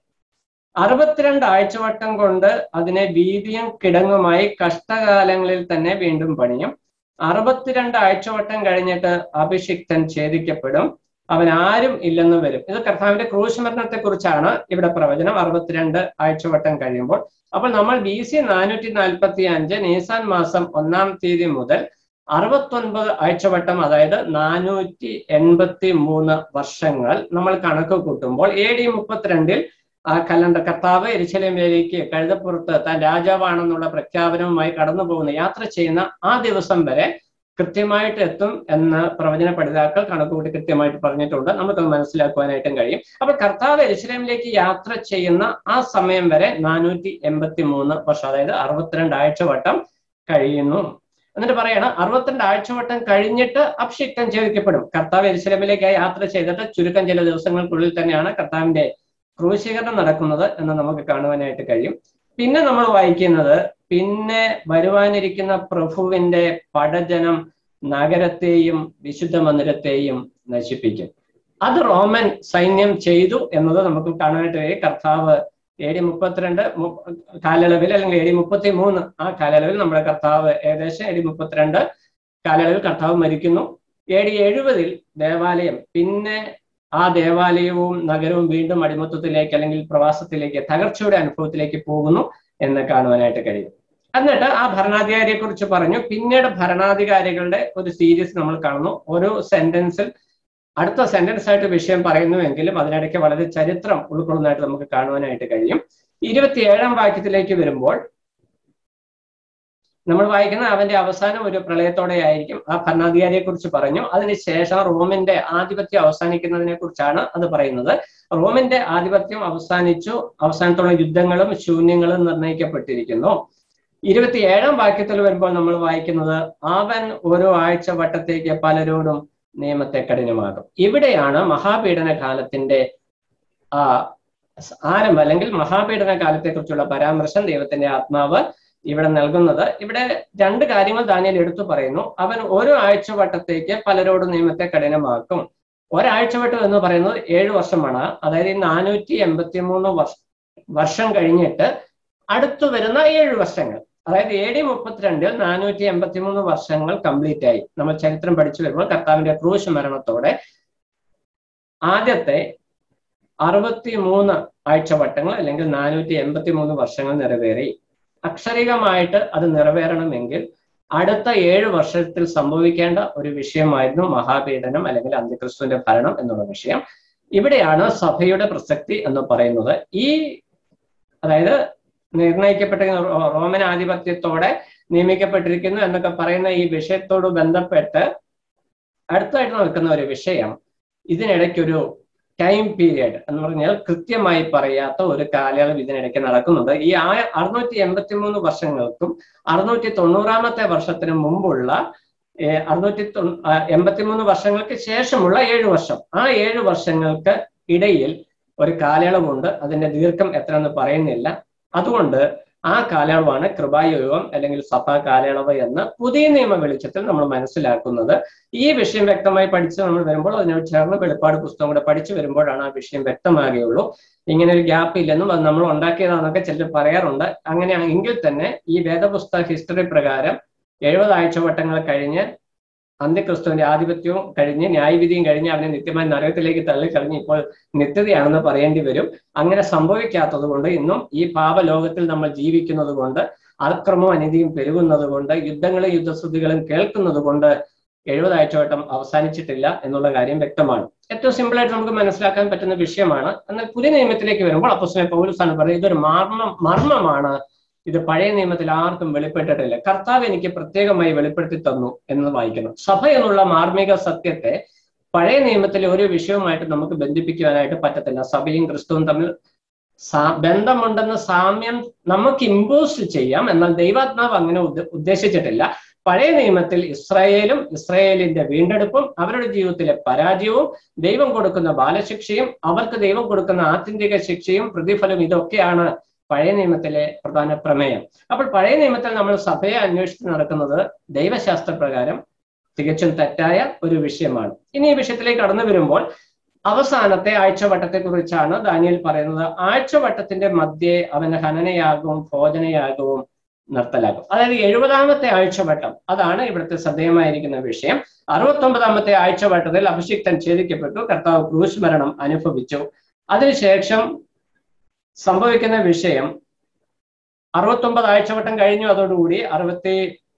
അറുപത്തിരണ്ട് ആഴ്ചവട്ടം കൊണ്ട് അതിനെ വീതിയും കിടങ്ങുമായി കഷ്ടകാലങ്ങളിൽ തന്നെ വീണ്ടും പണിയും അറുപത്തിരണ്ട് ആഴ്ചവട്ടം കഴിഞ്ഞിട്ട് അഭിഷിക്തൻ ഛേദിക്കപ്പെടും അവൻ ആരും ഇല്ലെന്ന് വരും ഇത് കർത്താവിന്റെ ക്രൂശമരണത്തെ കുറിച്ചാണ് ഇവിടെ പ്രവചനം അറുപത്തിരണ്ട് ആഴ്ചവട്ടം കഴിയുമ്പോൾ അപ്പോൾ നമ്മൾ ബി സി നാനൂറ്റി നാൽപ്പത്തി അഞ്ച് നീസാൻ മാസം ഒന്നാം തീയതി മുതൽ അറുപത്തൊൻപത് ആഴ്ചവട്ടം അതായത് നാനൂറ്റി എൺപത്തി മൂന്ന് വർഷങ്ങൾ നമ്മൾ കണക്ക് കൂട്ടുമ്പോൾ എ ഡി മുപ്പത്തിരണ്ടിൽ ആ കലണ്ടർ കർത്താവ് എരിശലേമിലേക്ക് കഴുതപ്പുറത്ത് താൻ രാജാവാണെന്നുള്ള പ്രഖ്യാപനവുമായി കടന്നു പോകുന്ന യാത്ര ചെയ്യുന്ന ആ ദിവസം വരെ കൃത്യമായിട്ട് എത്തും എന്ന് പ്രവചന പഠിതാക്കൾ കണക്കുകൂട്ടി കൃത്യമായിട്ട് പറഞ്ഞിട്ടുണ്ട് നമുക്കത് മനസ്സിലാക്കുവാനായിട്ടും കഴിയും അപ്പോൾ കർത്താവ് എരിശലേമിലേക്ക് യാത്ര ചെയ്യുന്ന ആ സമയം വരെ നാനൂറ്റി എൺപത്തി മൂന്ന് വർഷം അതായത് അറുപത്തിരണ്ട് ആഴ്ചവട്ടം കഴിയുന്നു എന്നിട്ട് പറയണം അറുപത്തിരണ്ട് ആഴ്ചവട്ടം കഴിഞ്ഞിട്ട് അഭിഷിക്തം ഛേദിക്കപ്പെടും കർത്താവ് എരിശലമിലേക്ക് യാത്ര ചെയ്തിട്ട് ചുരുക്കം ചില ദിവസങ്ങൾക്കുള്ളിൽ തന്നെയാണ് കർത്താവിന്റെ ക്രൂശീകരണം നടക്കുന്നത് എന്ന് നമുക്ക് കാണുവാനായിട്ട് കഴിയും പിന്നെ നമ്മൾ വായിക്കുന്നത് പിന്നെ വരുവാനിരിക്കുന്ന പ്രഭുവിന്റെ പടജനം നഗരത്തെയും വിശുദ്ധ മന്ദിരത്തെയും നശിപ്പിക്കും അത് റോമൻ സൈന്യം ചെയ്തു എന്നത് നമുക്ക് കാണാനായിട്ട് കഴിയും കർത്താവ് എ ഡി മുപ്പത്തിരണ്ട് കാലയളവിൽ അല്ലെങ്കിൽ എ ഡി മുപ്പത്തി മൂന്ന് ആ കാലയളവിൽ നമ്മുടെ കർത്താവ് ഏകദേശം എ ഡി മുപ്പത്തിരണ്ട് കാലയളവിൽ കർത്താവ് മരിക്കുന്നു എ ഡി എഴുപതിൽ ദേവാലയം പിന്നെ ആ ദേവാലയവും നഗരവും വീണ്ടും അടിമത്വത്തിലേക്ക് അല്ലെങ്കിൽ പ്രവാസത്തിലേക്ക് തകർച്ചയുടെ അനുഭവത്തിലേക്ക് പോകുന്നു എന്ന് കാണുവാനായിട്ട് കഴിയും എന്നിട്ട് ആ ഭരണാധികാരിയെ കുറിച്ച് പറഞ്ഞു പിന്നീട് ഭരണാധികാരികളുടെ ഒരു സീരീസ് നമ്മൾ കാണുന്നു ഓരോ സെന്റൻസിൽ അടുത്ത സെന്റൻസ് ആയിട്ട് വിഷയം പറയുന്നുവെങ്കിലും അതിനിടയ്ക്ക് വളരെ ചരിത്രം ഉൾക്കൊള്ളുന്നതായിട്ട് നമുക്ക് കാണുവാനായിട്ട് കഴിയും ഇരുപത്തിയേഴാം വാക്യത്തിലേക്ക് വരുമ്പോൾ നമ്മൾ വായിക്കുന്ന അവന്റെ അവസാനം ഒരു പ്രളയത്തോടെ ആയിരിക്കും ആ ഭരണാധികാരിയെ കുറിച്ച് പറഞ്ഞു അതിനുശേഷം റോമിന്റെ ആധിപത്യം അവസാനിക്കുന്നതിനെ കുറിച്ചാണ് അത് പറയുന്നത് റോമിന്റെ ആധിപത്യം അവസാനിച്ചു അവസാനത്തുള്ള യുദ്ധങ്ങളും ശൂന്യങ്ങളും നിർണ്ണയിക്കപ്പെട്ടിരിക്കുന്നു ഇരുപത്തിയേഴാം വാക്യത്തിൽ വരുമ്പോൾ നമ്മൾ വായിക്കുന്നത് അവൻ ഓരോ ആഴ്ച വട്ടത്തേക്ക് പലരോടും നിയമത്തെ കഠിനമാകും ഇവിടെയാണ് മഹാപീഡന കാലത്തിന്റെ ആ ആരംഭം അല്ലെങ്കിൽ മഹാപീഡന കാലത്തെക്കുറിച്ചുള്ള പരാമർശം ദൈവത്തിന്റെ ആത്മാവ് ഇവിടെ നൽകുന്നത് ഇവിടെ രണ്ട് കാര്യങ്ങൾ ദാനിയൽ എടുത്തു പറയുന്നു അവൻ ഓരോ ആഴ്ചവട്ടത്തേക്ക് പലരോടും നിയമത്തെ കഠിനമാക്കും ഒരാഴ്ചവട്ടം എന്ന് പറയുന്നത് ഏഴ് വർഷമാണ് അതായത് ഈ നാനൂറ്റി എൺപത്തി മൂന്ന് വർഷ വർഷം കഴിഞ്ഞിട്ട് അടുത്തു വരുന്ന ഏഴ് വർഷങ്ങൾ അതായത് എ ഡി മുപ്പത്തിരണ്ടിൽ നാനൂറ്റി എൺപത്തി മൂന്ന് വർഷങ്ങൾ കംപ്ലീറ്റ് ആയി നമ്മൾ ചരിത്രം പഠിച്ചു വരുമ്പോൾ കർത്താവിന്റെ ക്രൂശ് മരണത്തോടെ ആദ്യത്തെ അറുപത്തി മൂന്ന് ആഴ്ചവട്ടങ്ങൾ അല്ലെങ്കിൽ നാനൂറ്റി എൺപത്തി മൂന്ന് വർഷങ്ങൾ നിറവേറി അക്ഷരികമായിട്ട് അത് നിറവേറണമെങ്കിൽ അടുത്ത ഏഴ് വർഷത്തിൽ സംഭവിക്കേണ്ട ഒരു വിഷയമായിരുന്നു മഹാപീഡനം അല്ലെങ്കിൽ അന്ത്യക്രിസ്തുവിന്റെ ഭരണം എന്നുള്ള വിഷയം ഇവിടെയാണ് സഭയുടെ പ്രസക്തി എന്ന് പറയുന്നത് ഈ അതായത് നിർണയിക്കപ്പെട്ട റോമൻ ആധിപത്യത്തോടെ നിയമിക്കപ്പെട്ടിരിക്കുന്നു എന്നൊക്കെ പറയുന്ന ഈ വിഷയത്തോട് ബന്ധപ്പെട്ട് അടുത്തായിട്ട് നിൽക്കുന്ന ഒരു വിഷയം ഇതിനിടയ്ക്കൊരു ടൈം പീരിയഡ് എന്ന് പറഞ്ഞാൽ കൃത്യമായി പറയാത്ത ഒരു കാലയളവ് ഇതിനിടയ്ക്ക് നടക്കുന്നുണ്ട് ഈ ആ അറുന്നൂറ്റി എൺപത്തി മൂന്ന് വർഷങ്ങൾക്കും അറുന്നൂറ്റി തൊണ്ണൂറാമത്തെ വർഷത്തിന് മുമ്പുള്ള അറുന്നൂറ്റി എൺപത്തി മൂന്ന് വർഷങ്ങൾക്ക് ശേഷമുള്ള ഏഴു വർഷം ആ ഏഴു വർഷങ്ങൾക്ക് ഇടയിൽ ഒരു കാലയളവുണ്ട് അതിന്റെ ദീർഘം എത്ര എന്ന് പറയുന്നില്ല അതുകൊണ്ട് ആ കാലയളവാണ് കൃപായുഗം അല്ലെങ്കിൽ സഭാ കാലയളവ് എന്ന് പുതിയ നിയമ വെളിച്ചത്തിൽ നമ്മൾ മനസ്സിലാക്കുന്നത് ഈ വിഷയം വ്യക്തമായി പഠിച്ച് നമ്മൾ വരുമ്പോൾ അതിനോട് ചേർന്ന് വെളിപ്പാട് പുസ്തകം കൂടെ പഠിച്ചു വരുമ്പോഴാണ് ആ വിഷയം വ്യക്തമാകുകയുള്ളൂ ഇങ്ങനെ ഒരു ഗ്യാപ്പ് ഇല്ലെന്നും അത് നമ്മൾ ഉണ്ടാക്കിയതാണെന്നൊക്കെ ചിലർ പറയാറുണ്ട് അങ്ങനെ എങ്കിൽ തന്നെ ഈ വേദപുസ്തക ഹിസ്റ്ററി പ്രകാരം എഴുപത് ആഴ്ചവട്ടങ്ങൾ കഴിഞ്ഞ് അന്ത്യക്രിസ്തുവിന്റെ ആധിപത്യവും കഴിഞ്ഞ് ന്യായവിധിയും കഴിഞ്ഞ് അവനെ നിത്യമായ നരകത്തിലേക്ക് തള്ളിക്കളഞ്ഞ് ഇപ്പോൾ നിത്യതയാണെന്ന് പറയേണ്ടി വരും അങ്ങനെ സംഭവിക്കാത്തത് കൊണ്ട് ഇന്നും ഈ പാപലോകത്തിൽ നമ്മൾ ജീവിക്കുന്നത് കൊണ്ട് അക്രമവും അനീതിയും പെരുകുന്നത് കൊണ്ട് യുദ്ധങ്ങളും യുദ്ധശ്രുതികളും കേൾക്കുന്നത് കൊണ്ട് എഴുപത് ആഴ്ചവട്ടം അവസാനിച്ചിട്ടില്ല എന്നുള്ള കാര്യം വ്യക്തമാണ് ഏറ്റവും സിമ്പിളായിട്ട് നമുക്ക് മനസ്സിലാക്കാൻ പറ്റുന്ന വിഷയമാണ് എന്നാൽ പുതിയ നിയമത്തിലേക്ക് വരുമ്പോൾ അപ്പോസ്തലൻ പൗലുസാണ് പറയുന്നത് ഇതൊരു മർമ്മം മർമ്മമാണ് ഇത് പഴയ നിയമത്തിൽ ആർക്കും വെളിപ്പെട്ടിട്ടില്ല കർത്താവ് എനിക്ക് പ്രത്യേകമായി വെളിപ്പെടുത്തി തന്നു എന്ന് വായിക്കണം സഭ എന്നുള്ള മാർമിക സത്യത്തെ പഴയ നിയമത്തിലെ ഒരു വിഷയവുമായിട്ട് നമുക്ക് ബന്ധിപ്പിക്കുവാനായിട്ട് പറ്റത്തില്ല സഭയും ക്രിസ്തുവും തമ്മിൽ ബന്ധമുണ്ടെന്ന സാമ്യം നമുക്ക് ഇമ്പോസ് ചെയ്യാം എന്നാൽ ദൈവാത്മാവ് അങ്ങനെ ഉദ്ദേശിച്ചിട്ടില്ല പഴയ നിയമത്തിൽ ഇസ്രായേലും ഇസ്രായേലിന്റെ വീണ്ടെടുപ്പും അവരുടെ ജീവിതത്തിലെ പരാജയവും ദൈവം കൊടുക്കുന്ന ബാലശിക്ഷയും അവർക്ക് ദൈവം കൊടുക്കുന്ന ആത്യന്തിക ശിക്ഷയും പ്രതിഫലവും ഇതൊക്കെയാണ് പഴയ നിയമത്തിലെ പ്രധാന പ്രമേയം അപ്പോൾ പഴയ നിയമത്തിൽ നമ്മൾ സഭയെ അന്വേഷിച്ച് നടക്കുന്നത് ദൈവശാസ്ത്ര പ്രകാരം തികച്ചും തെറ്റായ ഒരു വിഷയമാണ് ഇനി ഈ വിഷയത്തിലേക്ക് കടന്നു വരുമ്പോൾ അവസാനത്തെ ആഴ്ചവട്ടത്തെ കുറിച്ചാണ് ദാനിയൽ പറയുന്നത് ആഴ്ചവട്ടത്തിന്റെ മധ്യേ അവന് ഹനനയാകവും ഭോജനയാകവും നിർത്തലാക്കും അതായത് എഴുപതാമത്തെ ആഴ്ചവട്ടം അതാണ് ഇവിടുത്തെ ശ്രദ്ധേയമായിരിക്കുന്ന വിഷയം അറുപത്തൊമ്പതാമത്തെ ആഴ്ചവട്ടത്തിൽ അഭിഷിക്തൻ ഛേദിക്കപ്പെട്ടു കർത്താവ് ക്രൂശ് മരണം അനുഭവിച്ചു അതിനുശേഷം സംഭവിക്കുന്ന വിഷയം അറുപത്തൊമ്പത് ആഴ്ചവട്ടം കഴിഞ്ഞു അതോടുകൂടി അറുപത്തി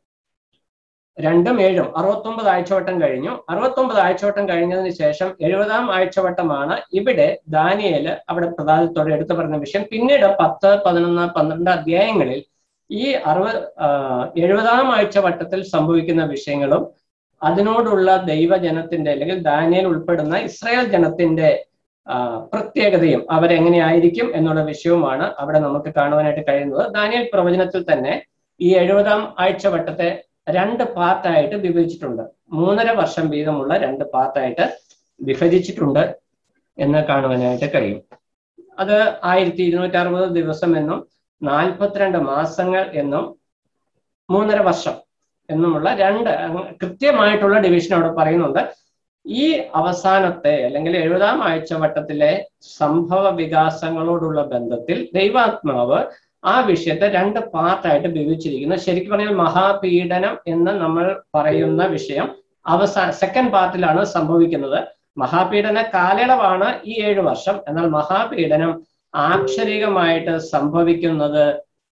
രണ്ടും ഏഴും അറുപത്തൊമ്പത് ആഴ്ചവട്ടം കഴിഞ്ഞു അറുപത്തൊമ്പത് ആഴ്ചവട്ടം കഴിഞ്ഞതിന് ശേഷം എഴുപതാം ആഴ്ചവട്ടമാണ് ഇവിടെ ദാനിയേല് അവിടെ പ്രധാനത്തോടെ എടുത്തു പറഞ്ഞ വിഷയം പിന്നീട് പത്ത് പതിനൊന്ന് പന്ത്രണ്ട് അധ്യായങ്ങളിൽ ഈ അറുപത് എഴുപതാം ആഴ്ചവട്ടത്തിൽ സംഭവിക്കുന്ന വിഷയങ്ങളും അതിനോടുള്ള ദൈവജനത്തിന്റെ അല്ലെങ്കിൽ ദാനിയൽ ഉൾപ്പെടുന്ന ഇസ്രായേൽ ജനത്തിന്റെ പ്രത്യേകതയും അവരെങ്ങനെയായിരിക്കും എന്നുള്ള വിഷയവുമാണ് അവിടെ നമുക്ക് കാണുവാനായിട്ട് കഴിയുന്നത് ദാനിയൽ പ്രവചനത്തിൽ തന്നെ ഈ എഴുപതാം ആഴ്ചവട്ടത്തെ രണ്ട് പാർട്ടായിട്ട് വിഭജിച്ചിട്ടുണ്ട് മൂന്നര വർഷം വീതമുള്ള രണ്ട് പാർട്ടായിട്ട് വിഭജിച്ചിട്ടുണ്ട് എന്ന് കാണുവാനായിട്ട് കഴിയും അത് ആയിരത്തി ഇരുന്നൂറ്റി അറുപത് ദിവസം എന്നും നാൽപ്പത്തിരണ്ട് മാസങ്ങൾ എന്നും മൂന്നര വർഷം എന്നുമുള്ള രണ്ട് കൃത്യമായിട്ടുള്ള ഡിവിഷൻ അവിടെ പറയുന്നുണ്ട് ഈ അവസാനത്തെ അല്ലെങ്കിൽ എഴുപതാം ആഴ്ചവട്ടത്തിലെ സംഭവ വികാസങ്ങളോടുള്ള ബന്ധത്തിൽ ദൈവാത്മാവ് ആ വിഷയത്തെ രണ്ട് പാർട്ടായിട്ട് വിഭജിച്ചിരിക്കുന്നു ശരിക്കും പറഞ്ഞാൽ മഹാപീഡനം എന്ന് നമ്മൾ പറയുന്ന വിഷയം അവസാന സെക്കൻഡ് പാർട്ടിലാണ് സംഭവിക്കുന്നത് മഹാപീഡന കാലയളവാണ് ഈ ഏഴു വർഷം എന്നാൽ മഹാപീഡനം ആക്ഷരികമായിട്ട് സംഭവിക്കുന്നത്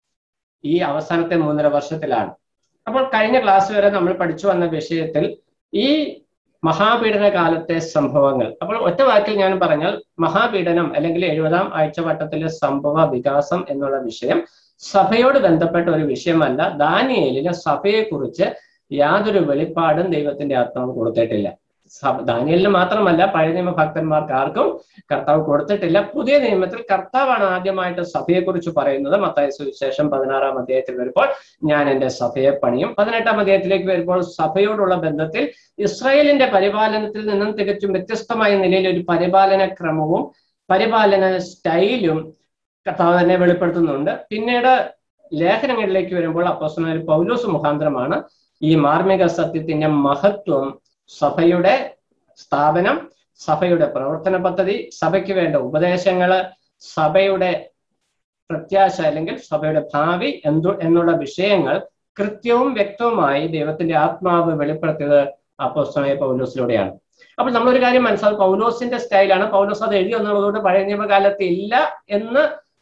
ഈ അവസാനത്തെ മൂന്നര വർഷത്തിലാണ് അപ്പോൾ കഴിഞ്ഞ ക്ലാസ് വരെ നമ്മൾ പഠിച്ചു വന്ന വിഷയത്തിൽ ഈ മഹാപീഡന കാലത്തെ സംഭവങ്ങൾ അപ്പോൾ ഒറ്റ വാക്കിൽ ഞാൻ പറഞ്ഞാൽ മഹാപീഡനം അല്ലെങ്കിൽ എഴുപതാം ആഴ്ചവട്ടത്തിലെ സംഭവ വികാസം എന്നുള്ള വിഷയം സഭയോട് ബന്ധപ്പെട്ട ഒരു വിഷയമല്ല ദാനിയേലിന് സഭയെക്കുറിച്ച് യാതൊരു വെളിപ്പാടും ദൈവത്തിന്റെ ആത്മാവ് കൊടുത്തിട്ടില്ല ദാനിയലിന് മാത്രമല്ല പഴയ നിയമ ഭക്തന്മാർക്ക് ആർക്കും കർത്താവ് കൊടുത്തിട്ടില്ല പുതിയ നിയമത്തിൽ കർത്താവാണ് ആദ്യമായിട്ട് സഭയെക്കുറിച്ച് പറയുന്നത് മത്തായ സുവിശേഷം പതിനാറാം അധ്യായത്തിൽ വരുമ്പോൾ ഞാൻ എൻ്റെ സഭയെ പണിയും പതിനെട്ടാം അധ്യായത്തിലേക്ക് വരുമ്പോൾ സഭയോടുള്ള ബന്ധത്തിൽ ഇസ്രായേലിന്റെ പരിപാലനത്തിൽ നിന്നും തികച്ചും വ്യത്യസ്തമായ നിലയിൽ ഒരു പരിപാലന ക്രമവും പരിപാലന സ്റ്റൈലും കർത്താവ് തന്നെ വെളിപ്പെടുത്തുന്നുണ്ട് പിന്നീട് ലേഖനങ്ങളിലേക്ക് വരുമ്പോൾ അപ്പോസ്തലനായ പൗലോസ് മുഖാന്തരമാണ് ഈ മാർമിക സത്യത്തിന്റെ മഹത്വം സഭയുടെ സ്ഥാപനം സഭയുടെ പ്രവർത്തന പദ്ധതി സഭയ്ക്ക് വേണ്ട ഉപദേശങ്ങള് സഭയുടെ പ്രത്യാശ അല്ലെങ്കിൽ സഭയുടെ ഭാവി എന്തു എന്നുള്ള വിഷയങ്ങൾ കൃത്യവും വ്യക്തവുമായി ദൈവത്തിന്റെ ആത്മാവ് വെളിപ്പെടുത്തിയത് അപ്പോസ്തലനായ പൗലോസിലൂടെയാണ് അപ്പോൾ നമ്മളൊരു കാര്യം മനസ്സിലാക്കും പൗലോസിന്റെ സ്റ്റൈലാണ് പൗലോസ് അത് എഴുതി എന്നുള്ളതുകൊണ്ട് പഴയ നിയമകാലത്ത് ഇല്ല എന്ന്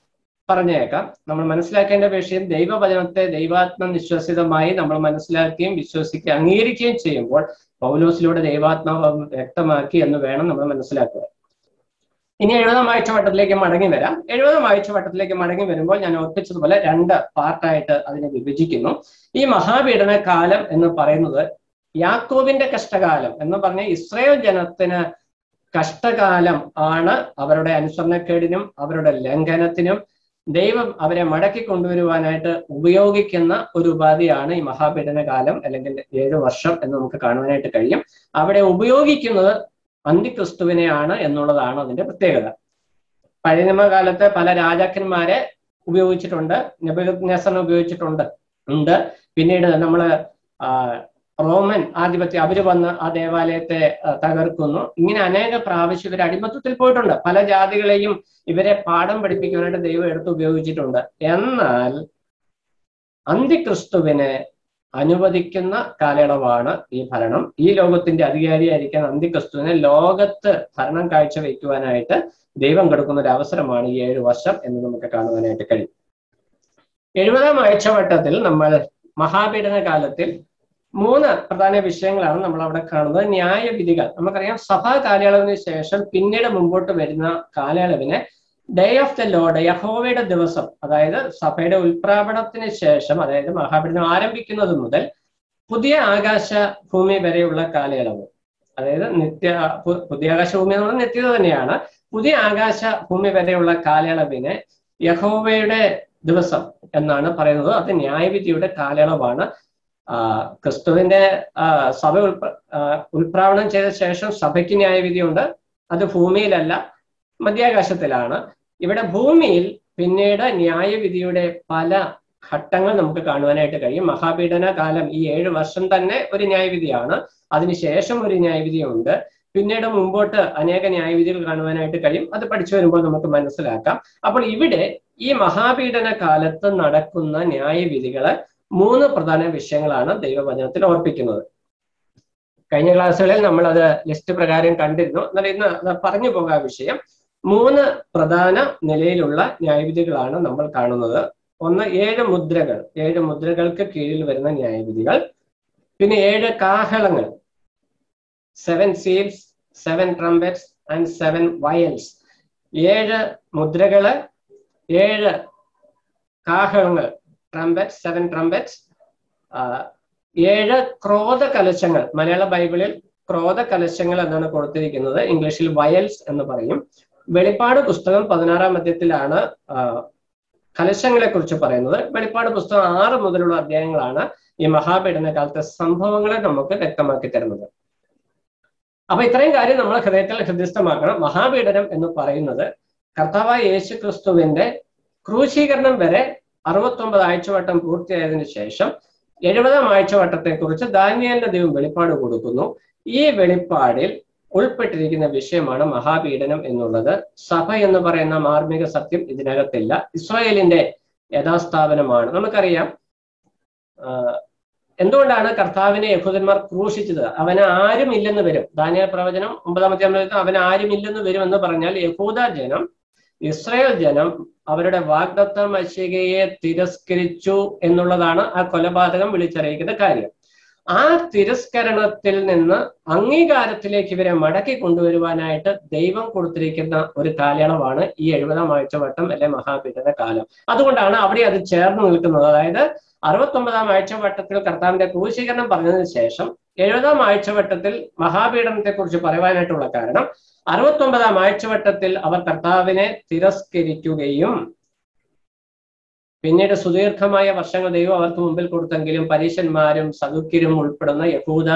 പറഞ്ഞേക്കാം നമ്മൾ മനസ്സിലാക്കേണ്ട വിഷയം ദൈവവചനത്തെ ദൈവാത്മ നിശ്വസിതമായി നമ്മൾ മനസ്സിലാക്കുകയും വിശ്വസിക്കുകയും അംഗീകരിക്കുകയും ചെയ്യുമ്പോൾ പൗലോസിലൂടെ ദൈവാത്മാവ് വ്യക്തമാക്കി എന്ന് വേണം നമ്മൾ മനസ്സിലാക്കുക ഇനി എഴുപതാം ആഴ്ച വട്ടത്തിലേക്ക് മടങ്ങി വരാം എഴുപതാം ആഴ്ച വട്ടത്തിലേക്ക് മടങ്ങി വരുമ്പോൾ ഞാൻ ഓർപ്പിച്ചതുപോലെ രണ്ട് പാർട്ടായിട്ട് അതിനെ വിഭജിക്കുന്നു ഈ മഹാപീഡന കാലം എന്ന് പറയുന്നത് യാക്കോബിന്റെ കഷ്ടകാലം എന്ന് പറഞ്ഞ ഇസ്രയേൽ ജനത്തിന് കഷ്ടകാലം ആണ് അവരുടെ അനുസരണക്കേടിനും അവരുടെ ലംഘനത്തിനും ദൈവം അവരെ മടക്കി കൊണ്ടുവരുവാനായിട്ട് ഉപയോഗിക്കുന്ന ഒരു ഉപാധിയാണ് ഈ മഹാപീഡന കാലം അല്ലെങ്കിൽ ഏഴു വർഷം എന്ന് നമുക്ക് കാണുവാനായിട്ട് കഴിയും അവിടെ ഉപയോഗിക്കുന്നത് അന്തിക്രിസ്തുവിനെയാണ് എന്നുള്ളതാണ് അതിന്റെ പ്രത്യേകത പഴയ നിയമകാലത്ത് പല രാജാക്കന്മാരെ ഉപയോഗിച്ചിട്ടുണ്ട് നെബുക്കദ്നേസറിനെ ഉപയോഗിച്ചിട്ടുണ്ട് ഉണ്ട് പിന്നീട് നമ്മള് റോമൻ ആധിപത്യം അവര് വന്ന് ആ ദേവാലയത്തെ തകർക്കുന്നു ഇങ്ങനെ അനേക പ്രാവശ്യം ഇവർ അടിമത്തത്തിൽ പോയിട്ടുണ്ട് പല ജാതികളെയും ഇവരെ പാഠം പഠിപ്പിക്കാനായിട്ട് ദൈവം എടുത്ത് ഉപയോഗിച്ചിട്ടുണ്ട് എന്നാൽ അന്തിക്രിസ്തുവിനെ അനുവദിക്കുന്ന കാലയളവാണ് ഈ ഭരണം ഈ ലോകത്തിന്റെ അധികാരിയായിരിക്കാൻ അന്തിക്രിസ്തുവിനെ ലോകത്ത് ഭരണം കാഴ്ചവെക്കുവാനായിട്ട് ദൈവം കൊടുക്കുന്ന ഒരു അവസരമാണ് ഈ ഏഴു വർഷം എന്ന് നമുക്ക് കാണുവാനായിട്ട് കഴിയും എഴുപതാം ആഴ്ചവട്ടത്തിൽ നമ്മൾ മഹാപീഡന കാലത്തിൽ മൂന്ന് പ്രധാന വിഷയങ്ങളാണ് നമ്മൾ അവിടെ കാണുന്നത് ന്യായവിധികൾ നമുക്കറിയാം സഭാ കാലയളവിന് ശേഷം പിന്നീട് മുമ്പോട്ട് വരുന്ന കാലയളവിനെ ഡേ ഓഫ് ദ ലോഡ് യഹോവയുടെ ദിവസം അതായത് സഭയുടെ ഉൽപ്രാപണത്തിന് ശേഷം അതായത് മഹാപീഡനം ആരംഭിക്കുന്നത് മുതൽ പുതിയ ആകാശ ഭൂമി വരെയുള്ള കാലയളവ് അതായത് നിത്യ പുതിയ ആകാശ ഭൂമി എന്ന് പറഞ്ഞാൽ നിത്യത തന്നെയാണ് പുതിയ ആകാശ ഭൂമി വരെയുള്ള കാലയളവിനെ യഹോവയുടെ ദിവസം എന്നാണ് പറയുന്നത് അത് ന്യായവിധിയുടെ കാലയളവാണ് ക്രിസ്തുവിന്റെ സഭ ഉൽപ്ര ഉൽപ്രാവണം ചെയ്ത ശേഷം സഭയ്ക്ക് ന്യായവിധിയുണ്ട് അത് ഭൂമിയിലല്ല മധ്യാകാശത്തിലാണ് ഇവിടെ ഭൂമിയിൽ പിന്നീട് ന്യായവിധിയുടെ പല ഘട്ടങ്ങൾ നമുക്ക് കാണുവാനായിട്ട് കഴിയും മഹാപീഡന കാലം ഈ ഏഴ് വർഷം തന്നെ ഒരു ന്യായവിധിയാണ് അതിനുശേഷം ഒരു ന്യായവിധിയുണ്ട് പിന്നീട് മുമ്പോട്ട് അനേക ന്യായവിധികൾ കാണുവാനായിട്ട് കഴിയും അത് പഠിച്ചു വരുമ്പോൾ നമുക്ക് മനസ്സിലാക്കാം അപ്പോൾ ഇവിടെ ഈ മഹാപീഡന കാലത്ത് നടക്കുന്ന ന്യായവിധികളെ മൂന്ന് പ്രധാന വിഷയങ്ങളാണ് ദൈവവചനത്തിൽ ഓർപ്പിക്കുന്നത് കഴിഞ്ഞ ക്ലാസ്സുകളിൽ നമ്മൾ അത് ലിസ്റ്റ് പ്രകാരം കണ്ടിരുന്നു എന്നാൽ ഇന്ന് പറഞ്ഞു പോകാം വിഷയം മൂന്ന് പ്രധാന നിലയിലുള്ള ന്യായവിധികളാണ് നമ്മൾ കാണുന്നത് ഒന്ന് ഏഴ് മുദ്രകൾ ഏഴ് മുദ്രകൾക്ക് കീഴിൽ വരുന്ന ന്യായവിധികൾ പിന്നെ ഏഴ് കാഹളങ്ങൾ seven seals seven trumpets and seven vials ഏഴ് മുദ്രകള് ഏഴ് കാഹളങ്ങൾ ട്രംപറ്റ് സെവൻ ട്രംപറ്റ്സ് ഏഴ് ക്രോധ കലശങ്ങൾ മലയാള ബൈബിളിൽ ക്രോധ കലശങ്ങൾ എന്നാണ് കൊടുത്തിരിക്കുന്നത് ഇംഗ്ലീഷിൽ വയൽസ് എന്ന് പറയും വെളിപ്പാട് പുസ്തകം പതിനാറാം അധ്യായത്തിലാണ് കലശങ്ങളെ കുറിച്ച് പറയുന്നത് വെളിപ്പാട് പുസ്തകം ആറ് മുതലുള്ള അധ്യായങ്ങളാണ് ഈ മഹാപീഡന കാലത്തെ സംഭവങ്ങളെ നമുക്ക് വ്യക്തമാക്കി തരുന്നത് അപ്പൊ ഇത്രയും കാര്യം നമ്മൾ ഹൃദയത്തിൽ ഹൃദയസ്ഥമാക്കണം മഹാപീഡനം എന്ന് പറയുന്നത് കർത്താവായ യേശു ക്രിസ്തുവിന്റെ ക്രൂശീകരണം വരെ അറുപത്തൊമ്പത് ആഴ്ചവട്ടം പൂർത്തിയായതിനു ശേഷം എഴുപതാം ആഴ്ചവട്ടത്തെ കുറിച്ച് ദാനിയലിന്റെ ദൈവം വെളിപ്പാട് കൊടുക്കുന്നു ഈ വെളിപ്പാടിൽ ഉൾപ്പെട്ടിരിക്കുന്ന വിഷയമാണ് മഹാപീഡനം എന്നുള്ളത് സഭ എന്ന് പറയുന്ന മാർമിക സത്യം ഇതിനകത്തില്ല ഇസ്രായേലിന്റെ യഥാസ്ഥാപനമാണ് നമുക്കറിയാം എന്തുകൊണ്ടാണ് കർത്താവിനെ യഹൂദന്മാർ ക്രൂശിച്ചത് അവന് ആരും ഇല്ലെന്ന് വരും ദാനിയ പ്രവചനം ഒമ്പതാമത്തെ അമ്പലത്തിൽ അവന് ആരും ഇല്ലെന്ന് വരും എന്ന് പറഞ്ഞാൽ യഹൂദ ജനം ഇസ്രായേൽ ജനം അവരുടെ വാഗ്ദത്ത മശികയെ തിരസ്കരിച്ചു എന്നുള്ളതാണ് ആ കൊലപാതകം വിളിച്ചറിയിക്കുന്ന കാര്യം ആ തിരസ്കരണത്തിൽ നിന്ന് അംഗീകാരത്തിലേക്ക് ഇവരെ മടക്കി കൊണ്ടുവരുവാനായിട്ട് ദൈവം കൊടുത്തിരിക്കുന്ന ഒരു കാലയളവാണ് ഈ എഴുപതാം ആഴ്ചവട്ടം അല്ലെ മഹാപീഠന കാലം അതുകൊണ്ടാണ് അവിടെ അത് ചേർന്ന് നിൽക്കുന്നത് അതായത് അറുപത്തൊമ്പതാം ആഴ്ചവട്ടത്തിൽ കർത്താവിന്റെ ക്രൂശീകരണം പറഞ്ഞതിന് ശേഷം എഴുപതാം ആഴ്ചവട്ടത്തിൽ മഹാപീഡനത്തെ കുറിച്ച് പറയുവാനായിട്ടുള്ള കാരണം അറുപത്തൊമ്പതാം ആഴ്ചവട്ടത്തിൽ അവർ കർത്താവിനെ തിരസ്കരിക്കുകയും പിന്നീട് സുദീർഘമായ വർഷങ്ങൾ ദൈവം അവർക്ക് മുമ്പിൽ കൊടുത്തെങ്കിലും പരീശന്മാരും സദുക്യരും ഉൾപ്പെടുന്ന യഹൂദ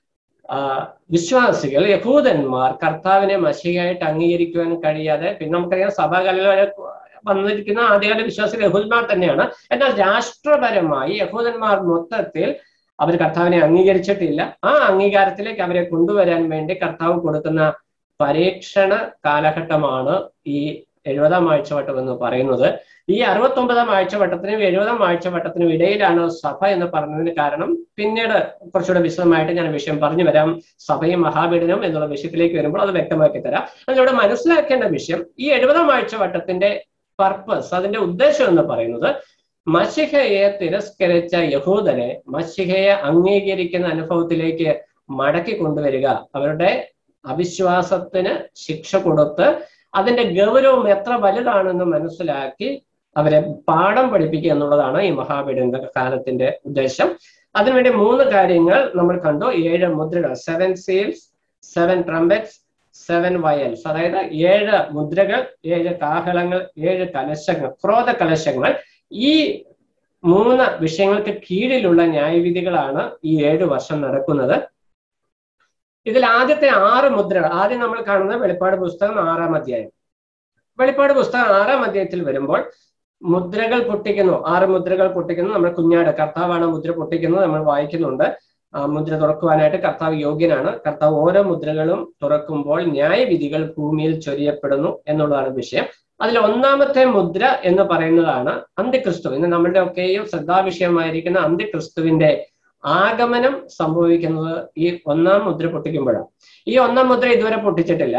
വിശ്വാസികൾ യഹൂദന്മാർ കർത്താവിനെ മഷിയായിട്ട് അംഗീകരിക്കുവാൻ കഴിയാതെ പിന്നെ നമുക്കറിയാം സഭാകാലിൽ വന്നിരിക്കുന്ന ആദ്യകാല വിശ്വാസികൾ യഹൂദന്മാർ തന്നെയാണ് എന്നാൽ രാഷ്ട്രപരമായി യഹൂദന്മാർ മൊത്തത്തിൽ അവർ കർത്താവിനെ അംഗീകരിച്ചിട്ടില്ല ആ അംഗീകാരത്തിലേക്ക് അവരെ കൊണ്ടുവരാൻ വേണ്ടി കർത്താവ് കൊടുക്കുന്ന പരീക്ഷണ കാലഘട്ടമാണ് ഈ എഴുപതാം ആഴ്ചവട്ടം എന്ന് പറയുന്നത് ഈ അറുപത്തൊമ്പതാം ആഴ്ചവട്ടത്തിനും എഴുപതാം ആഴ്ചവട്ടത്തിനും ഇടയിലാണ് സഭ എന്ന് പറഞ്ഞതിന് കാരണം പിന്നീട് കുറച്ചുകൂടെ വിശദമായിട്ട് ഞാൻ വിഷയം പറഞ്ഞു വരാം സഭയും മഹാപീഡനവും എന്നുള്ള വിഷയത്തിലേക്ക് വരുമ്പോൾ അത് വ്യക്തമാക്കി തരാം അതിലൂടെ മനസ്സിലാക്കേണ്ട വിഷയം ഈ എഴുപതാം ആഴ്ചവട്ടത്തിന്റെ പർപ്പസ് അതിന്റെ ഉദ്ദേശം എന്ന് പറയുന്നത് മഷിഹയെ തിരസ്കരിച്ച യഹൂദനെ മഷിഹയെ അംഗീകരിക്കുന്ന അനുഭവത്തിലേക്ക് മടക്കി കൊണ്ടുവരിക അവരുടെ അവിശ്വാസത്തിന് ശിക്ഷ കൊടുത്ത് അതിന്റെ ഗൗരവം എത്ര വലുതാണെന്ന് മനസ്സിലാക്കി അവരെ പാഠം പഠിപ്പിക്കുക എന്നുള്ളതാണ് ഈ മഹാപീഠന്റെ കാലത്തിന്റെ ഉദ്ദേശം അതിനുവേണ്ടി മൂന്ന് കാര്യങ്ങൾ നമ്മൾ കണ്ടു ഏഴ് മുദ്രകൾ seven seals seven trumpets seven vials അതായത് ഏഴ് മുദ്രകൾ ഏഴ് കാഹളങ്ങൾ ഏഴ് കലശങ്ങൾ ക്രോധ കലശങ്ങൾ ഈ മൂന്ന് വിഷയങ്ങൾക്ക് കീഴിലുള്ള ന്യായവിധികളാണ് ഈ ഏഴ് വർഷം നടക്കുന്നത് ഇതിൽ ആദ്യത്തെ ആറ് മുദ്രകൾ ആദ്യം നമ്മൾ കാണുന്നത് വെളിപ്പാട് പുസ്തകം ആറാം അധ്യായം വെളിപ്പാട് പുസ്തകം ആറാം അധ്യായത്തിൽ വരുമ്പോൾ മുദ്രകൾ പൊട്ടിക്കുന്നു ആറ് മുദ്രകൾ പൊട്ടിക്കുന്നു നമ്മൾ കുഞ്ഞാട് കർത്താവാണ് മുദ്ര പൊട്ടിക്കുന്നത് നമ്മൾ വായിക്കുന്നുണ്ട് ആ മുദ്ര തുറക്കുവാനായിട്ട് കർത്താവ് യോഗ്യനാണ് കർത്താവ് ഓരോ മുദ്രകളും തുറക്കുമ്പോൾ ന്യായവിധികൾ ഭൂമിയിൽ ചൊരിയപ്പെടുന്നു എന്നുള്ളതാണ് വിഷയം അതിൽ ഒന്നാമത്തെ മുദ്ര എന്ന് പറയുന്നതാണ് അന്ത്യക്രിസ്തു ഇന്ന് നമ്മളുടെ ഒക്കെയും ശ്രദ്ധാവിഷയമായിരിക്കുന്ന അന്ത്യക്രിസ്തുവിന്റെ ആഗമനം സംഭവിക്കുന്നത് ഈ ഒന്നാം മുദ്ര പൊട്ടിക്കുമ്പോഴാണ് ഈ ഒന്നാം മുദ്ര ഇതുവരെ പൊട്ടിച്ചിട്ടില്ല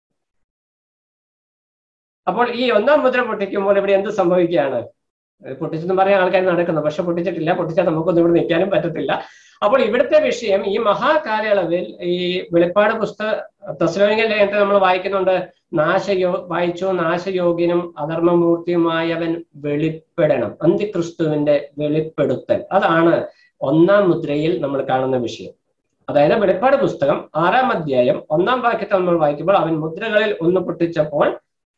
അപ്പോൾ ഈ ഒന്നാം മുദ്ര പൊട്ടിക്കുമ്പോൾ ഇവിടെ എന്ത് സംഭവിക്കുകയാണ് പൊട്ടിച്ചെന്ന് പറയാൻ ആൾക്കാർ നടക്കുന്നു പക്ഷെ പൊട്ടിച്ചിട്ടില്ല പൊട്ടിച്ചാൽ നമുക്കൊന്നും ഇവിടെ നിൽക്കാനും പറ്റത്തില്ല അപ്പോൾ ഇവിടുത്തെ വിഷയം ഈ മഹാകാലയളവിൽ ഈ വെളിപ്പാട് പുസ്തക തസ്ലോനിക്കൽ ലേഖനത്തെ നമ്മൾ വായിക്കുന്നുണ്ട് നാശയോ വായിച്ചു നാശയോഗ്യനും അധർമ്മമൂർത്തിയുമായവൻ വെളിപ്പെടണം അന്തിക്രിസ്തുവിന്റെ വെളിപ്പെടുത്തൽ അതാണ് ഒന്നാം മുദ്രയിൽ നമ്മൾ കാണുന്ന വിഷയം അതായത് വെളിപ്പാട് പുസ്തകം ആറാം അധ്യായം ഒന്നാം വാക്യത്തെ നമ്മൾ വായിക്കുമ്പോൾ അവൻ മുദ്രകളിൽ ഒന്ന് പൊട്ടിച്ചപ്പോൾ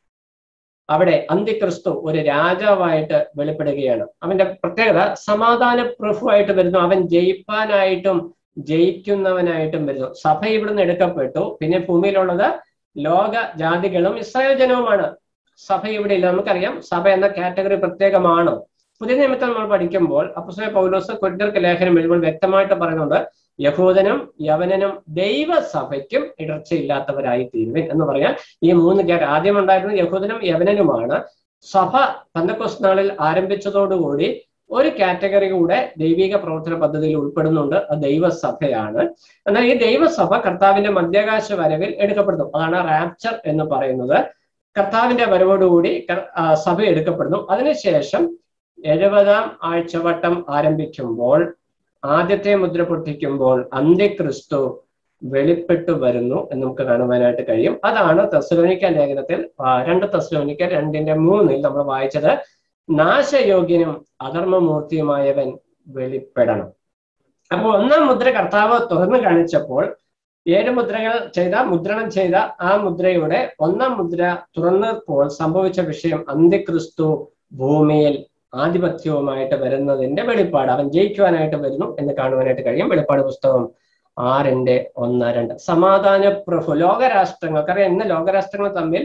അവിടെ അന്തിക്രിസ്തു ഒരു രാജാവായിട്ട് വെളിപ്പെടുകയാണ് അവന്റെ പ്രത്യേകത സമാധാന പ്രഭുവായിട്ട് വരുന്നു അവൻ ജയിപ്പാനായിട്ടും ജയിക്കുന്നവനായിട്ടും വരുന്നു സഭ ഇവിടുന്ന് എടുക്കപ്പെട്ടു പിന്നെ ഭൂമിയിലുള്ളത് ലോക ജാതികളും ഇസ്രായേൽ ജനവുമാണ് സഭ ഇവിടെ ഇല്ല നമുക്കറിയാം സഭ എന്ന കാറ്റഗറി പ്രത്യേകമാണ് പുതിയ നിയമത്തിൽ നമ്മൾ പഠിക്കുമ്പോൾ അപ്പുസ്തല പൗലോസ് കൊരിന്ത്യർക്ക് ലേഖനം എഴുതുമ്പോൾ വ്യക്തമായിട്ട് പറയുന്നുണ്ട് യഹൂദനും യവനനും ദൈവസഭയ്ക്കും ഇടർച്ചയില്ലാത്തവരായി തീരുവൻ എന്ന് പറഞ്ഞാൽ ഈ മൂന്ന് കാറ്റ് ആദ്യം ഉണ്ടായിരുന്നത് യഹൂദനും യവനനുമാണ് സഭ പന്തക്കോസ് നാളിൽ ആരംഭിച്ചതോടുകൂടി ഒരു കാറ്റഗറി കൂടെ ദൈവിക പ്രവർത്തന പദ്ധതിയിൽ ഉൾപ്പെടുന്നുണ്ട് അത് ദൈവസഭയാണ് എന്നാൽ ഈ ദൈവസഭ കർത്താവിന്റെ മധ്യാകാശ വരവിൽ എടുക്കപ്പെടുന്നു അതാണ് റാപ്ചർ എന്ന് പറയുന്നത് കർത്താവിന്റെ വരവോടുകൂടി സഭ എടുക്കപ്പെടുന്നു അതിനുശേഷം എഴുപതാം ആഴ്ചവട്ടം ആരംഭിക്കുമ്പോൾ ആദ്യത്തെ മുദ്ര പൊട്ടിക്കുമ്പോൾ അന്ത്യക്രിസ്തു വെളിപ്പെട്ടു വരുന്നു എന്ന് നമുക്ക് കാണുവാനായിട്ട് കഴിയും അതാണ് തെസ്ലോനിക്ക ലേഖനത്തിൽ രണ്ട് തെസ്ലോനിക്ക രണ്ടിന്റെ മൂന്നിൽ നമ്മൾ വായിച്ചത് നാശയോഗ്യനും അധർമ്മമൂർത്തിയുമായവൻ വെളിപ്പെടണം അപ്പോൾ ഒന്നാം മുദ്ര കർത്താവ് തുറന്നു കാണിച്ചപ്പോൾ ഏഴ് മുദ്രകൾ ചെയ്ത മുദ്രണം ചെയ്ത ആ മുദ്രയുടെ ഒന്നാം മുദ്ര തുറന്നപ്പോൾ സംഭവിച്ച വിഷയം അന്ത്യക്രിസ്തു ഭൂമിയിൽ ആധിപത്യവുമായിട്ട് വരുന്നതിന്റെ വെളിപ്പാട് അവൻ ജയിക്കുവാനായിട്ട് വരുന്നു എന്ന് കാണുവാനായിട്ട് കഴിയും വെളിപ്പാട് പുസ്തകം ആറിന്റെ ഒന്ന് രണ്ട് സമാധാന പ്രഭു ലോകരാഷ്ട്രങ്ങൾക്ക് അറിയാം ഇന്ന് ലോകരാഷ്ട്രങ്ങൾ തമ്മിൽ